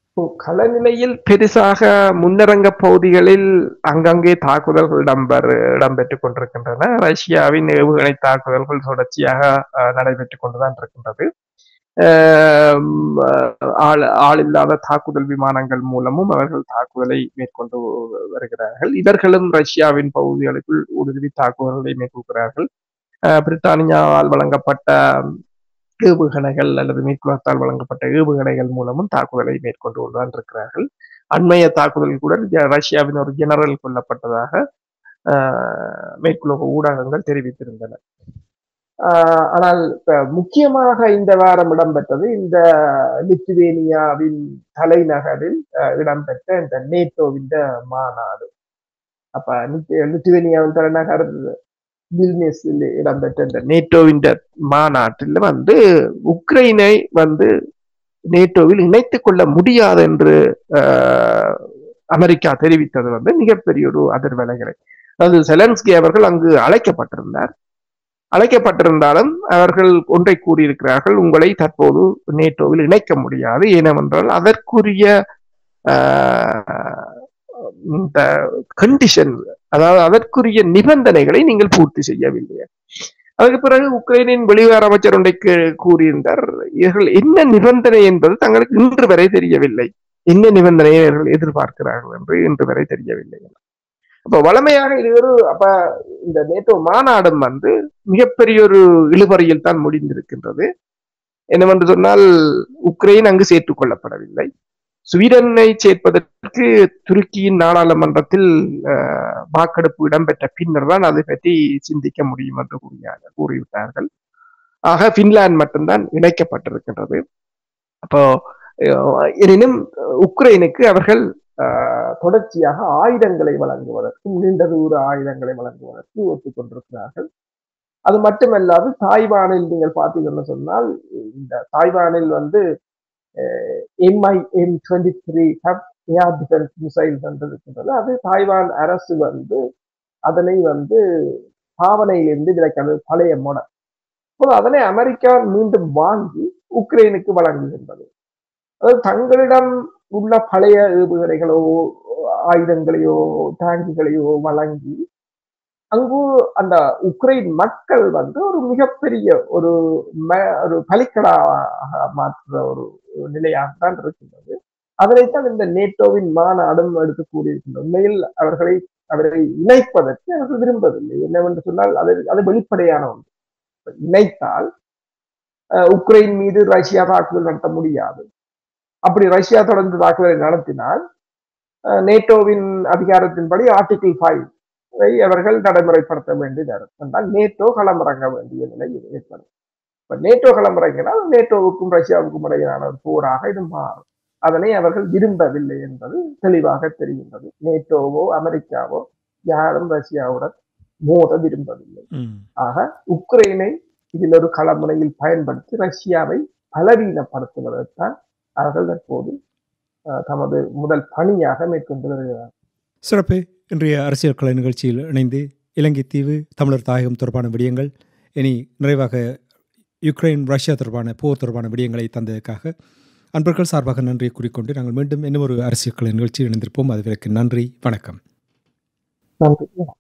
இப்போ களநிலையில் பெருசாக முன்னரங்க பகுதிகளில் அங்கங்கே தாக்குதல்கள் இடம்பெறு இடம்பெற்றுக் கொண்டிருக்கின்றன ரஷ்யாவின் ஏவுகணை தாக்குதல்கள் தொடர்ச்சியாக அஹ், நடைபெற்றுக் கொண்டுதான் இருக்கின்றது ஆம், அஹ், ஆள் ஆள் இல்லாத தாக்குதல் விமானங்கள் மூலமும் அவர்கள் தாக்குதலை மேற்கொண்டு வருகிறார்கள் இவர்களும் ரஷ்யாவின் பகுதிகளுக்குள் ஊடுருவி தாக்குதல்களை மேற்கொள்கிறார்கள் அஹ், பிரித்தானியாவால் வழங்கப்பட்ட ஏவுகணைகள் அல்லது மேற்குலத்தால் வழங்கப்பட்ட ஏவுகணைகள் மூலமும் தாக்குதலை மேற்கொண்டு கொண்டுதான் இருக்கிறார்கள் அண்மைய தாக்குதல் கூட ஜ- ரஷ்யாவின் ஒரு ஜெனரல் கொல்லப்பட்டதாக ஆஹ், மேற்குலக ஊடகங்கள் தெரிவித்திருந்தன ஆஹ், ஆனால் இப்ப முக்கியமாக இந்த வாரம் இடம்பெற்றது இந்த லித்துவேனியாவின் தலைநகரில் ஆஹ், இடம்பெற்ற இந்த நேட்டோவின் மாநாடு அப்ப லித்து- லித்துவேனியாவின் தலைநகர் வில்னியஸில் இடம்பெற்ற இந்த நேட்டோவின் மாநாட்டில் வந்து உக்ரைனை வந்து நேட்டோவில் இணைத்துக் கொள்ள முடியாது என்று ஆஹ், அமெரிக்கா தெரிவித்தது வந்து மிகப்பெரிய ஒரு அதிர்வலைகளை அதாவது செலன்ஸ்கி அவர்கள் அங்கு அழைக்கப்பட்டிருந்தார் அழைக்கப்பட்டிருந்தாலும் அவர்கள் ஒன்றை கூறியிருக்கிறார்கள் உங்களை தற்போது நேட்டோவில் இணைக்க முடியாது ஏனென்றால் அதற்குரிய ஆஹ், இந்த கண்டிஷன் அதாவது அதற்குரிய நிபந்தனைகளை நீங்கள் பூர்த்தி செய்யவில்லை அதற்கு பிறகு உக்ரைனின் வெளிவார அமைச்சர் ஒன்றைக்கு கூறியிருந்தார் இவர்கள் என்ன நிபந்தனை என்பது தங்களுக்கு இன்று வரை தெரியவில்லை என்ன நிபந்தனையை இவர்கள் எதிர்பார்க்கிறார்கள் என்று இன்று வரை தெரியவில்லை அப்ப வளமையாக இது ஒரு அப்ப இந்த நேட்டோ மாநாடும் வந்து மிகப்பெரிய ஒரு இழுபறியில் தான் முடிந்திருக்கின்றது என்னவென்று சொன்னால் உக்ரைன் அங்கு சேர்த்துக் கொள்ளப்படவில்லை ஸ்வீடனை சேர்ப்பதற்கு துருக்கியின் நாடாளுமன்றத்தில் அஹ், வாக்கெடுப்பு இடம்பெற்ற பின்னர் தான் அதை பற்றி சிந்திக்க முடியும் என்று கூறினார்கள் கூறிவிட்டார்கள் ஆக பின்லாந்து மட்டும்தான் இணைக்கப்பட்டிருக்கின்றது அப்போ அஹ், எனினும் உக்ரைனுக்கு அவர்கள் அஹ், தொடர்ச்சியாக ஆயுதங்களை வழங்குவதற்கு நீண்ட தூர ஆயுதங்களை வழங்குவதற்கு ஒத்துக்கொண்டிருக்கிறார்கள் அது மட்டுமல்லாது தாய்வானில் நீங்கள் பார்த்தீங்கன்னு சொன்னால் இந்த தாய்வானில் வந்து MI M twenty three Hawk air defence missiles என்று இருக்கின்றது அது தாய்வான் அரசு வந்து அதனை வந்து பாவனையிலிருந்து விலக்கிறது பழைய மாடல் அப்போது அதனை அமெரிக்கா மீண்டும் வாங்கி உக்ரைனுக்கு வழங்குகின்றது அதாவது தங்களிடம் உள்ள பழைய ஏவுகணைகளோ ஆயுதங்களையோ டேங்குகளையோ வழங்கி அங்கு அந்த உக்ரைன் மக்கள் வந்து ஒரு மிகப்பெரிய ஒரு ம- ஒரு பலிக்கடாக மாற்றுற ஒரு நிலையாகத்தான் இருக்கின்றது அதனைத்தான் இந்த நேட்டோவின் மாநாடும் எடுத்து கூறியிருக்கின்றது உண்மையில் அவர்களை அவரை இணைப்பதற்கு அவர்கள் விரும்பவில்லை என்னவென்று சொன்னால் அது அது வெளிப்படையான ஒன்று இப்ப இணைத்தால் அஹ், உக்ரைன் மீது ரஷ்யா தாக்குதல் நடத்த முடியாது அப்படி ரஷ்யா தொடர்ந்து தாக்குதலை நடத்தினால் அஹ், நேட்டோவின் அதிகாரத்தின்படி ஆர்டிகிள் ஃபைவ் வை அவர்கள் நடைமுறைப்படுத்த வேண்டியது என்றால் நேட்டோ களமிறங்க வேண்டிய நிலை ஏற்படும் இப்ப நேட்டோ களமிறங்கினால் நேட்டோவுக்கும் ரஷ்யாவுக்கும் இடையிலான ஒரு போராக இது மாறும் அதனை அவர்கள் விரும்பவில்லை என்பது தெளிவாக தெரிகின்றது நேட்டோவோ அமெரிக்காவோ யாரும் ரஷ்யாவுடன் மோத விரும்பவில்லை ம். ஆக உக்ரைனை இதில் ஒரு களமுனையில் பயன்படுத்தி ரஷ்யாவை பலவீனப்படுத்துவதைத்தான் அவர்கள் தற்போது அஹ், தமது முதல் பணியாக மேற்கொண்டு வருகிறார் சிறப்பு இன்றைய அரசியல் கலை நிகழ்ச்சியில் இணைந்து இலங்கை தீவு தமிழர் தாயகம் தொடர்பான விடயங்கள் இனி நிறைவாக யுக்ரைன் ரஷ்யா தொடர்பான போர் தொடர்பான விடயங்களை தந்ததற்காக அன்பர்கள் சார்பாக நன்றியை கூறிக்கொண்டு நாங்கள் மீண்டும் இன்னும் ஒரு அரசியல் கலை நிகழ்ச்சியில் இணைந்திருப்போம் அதுவரைக்கு நன்றி வணக்கம் நன்றி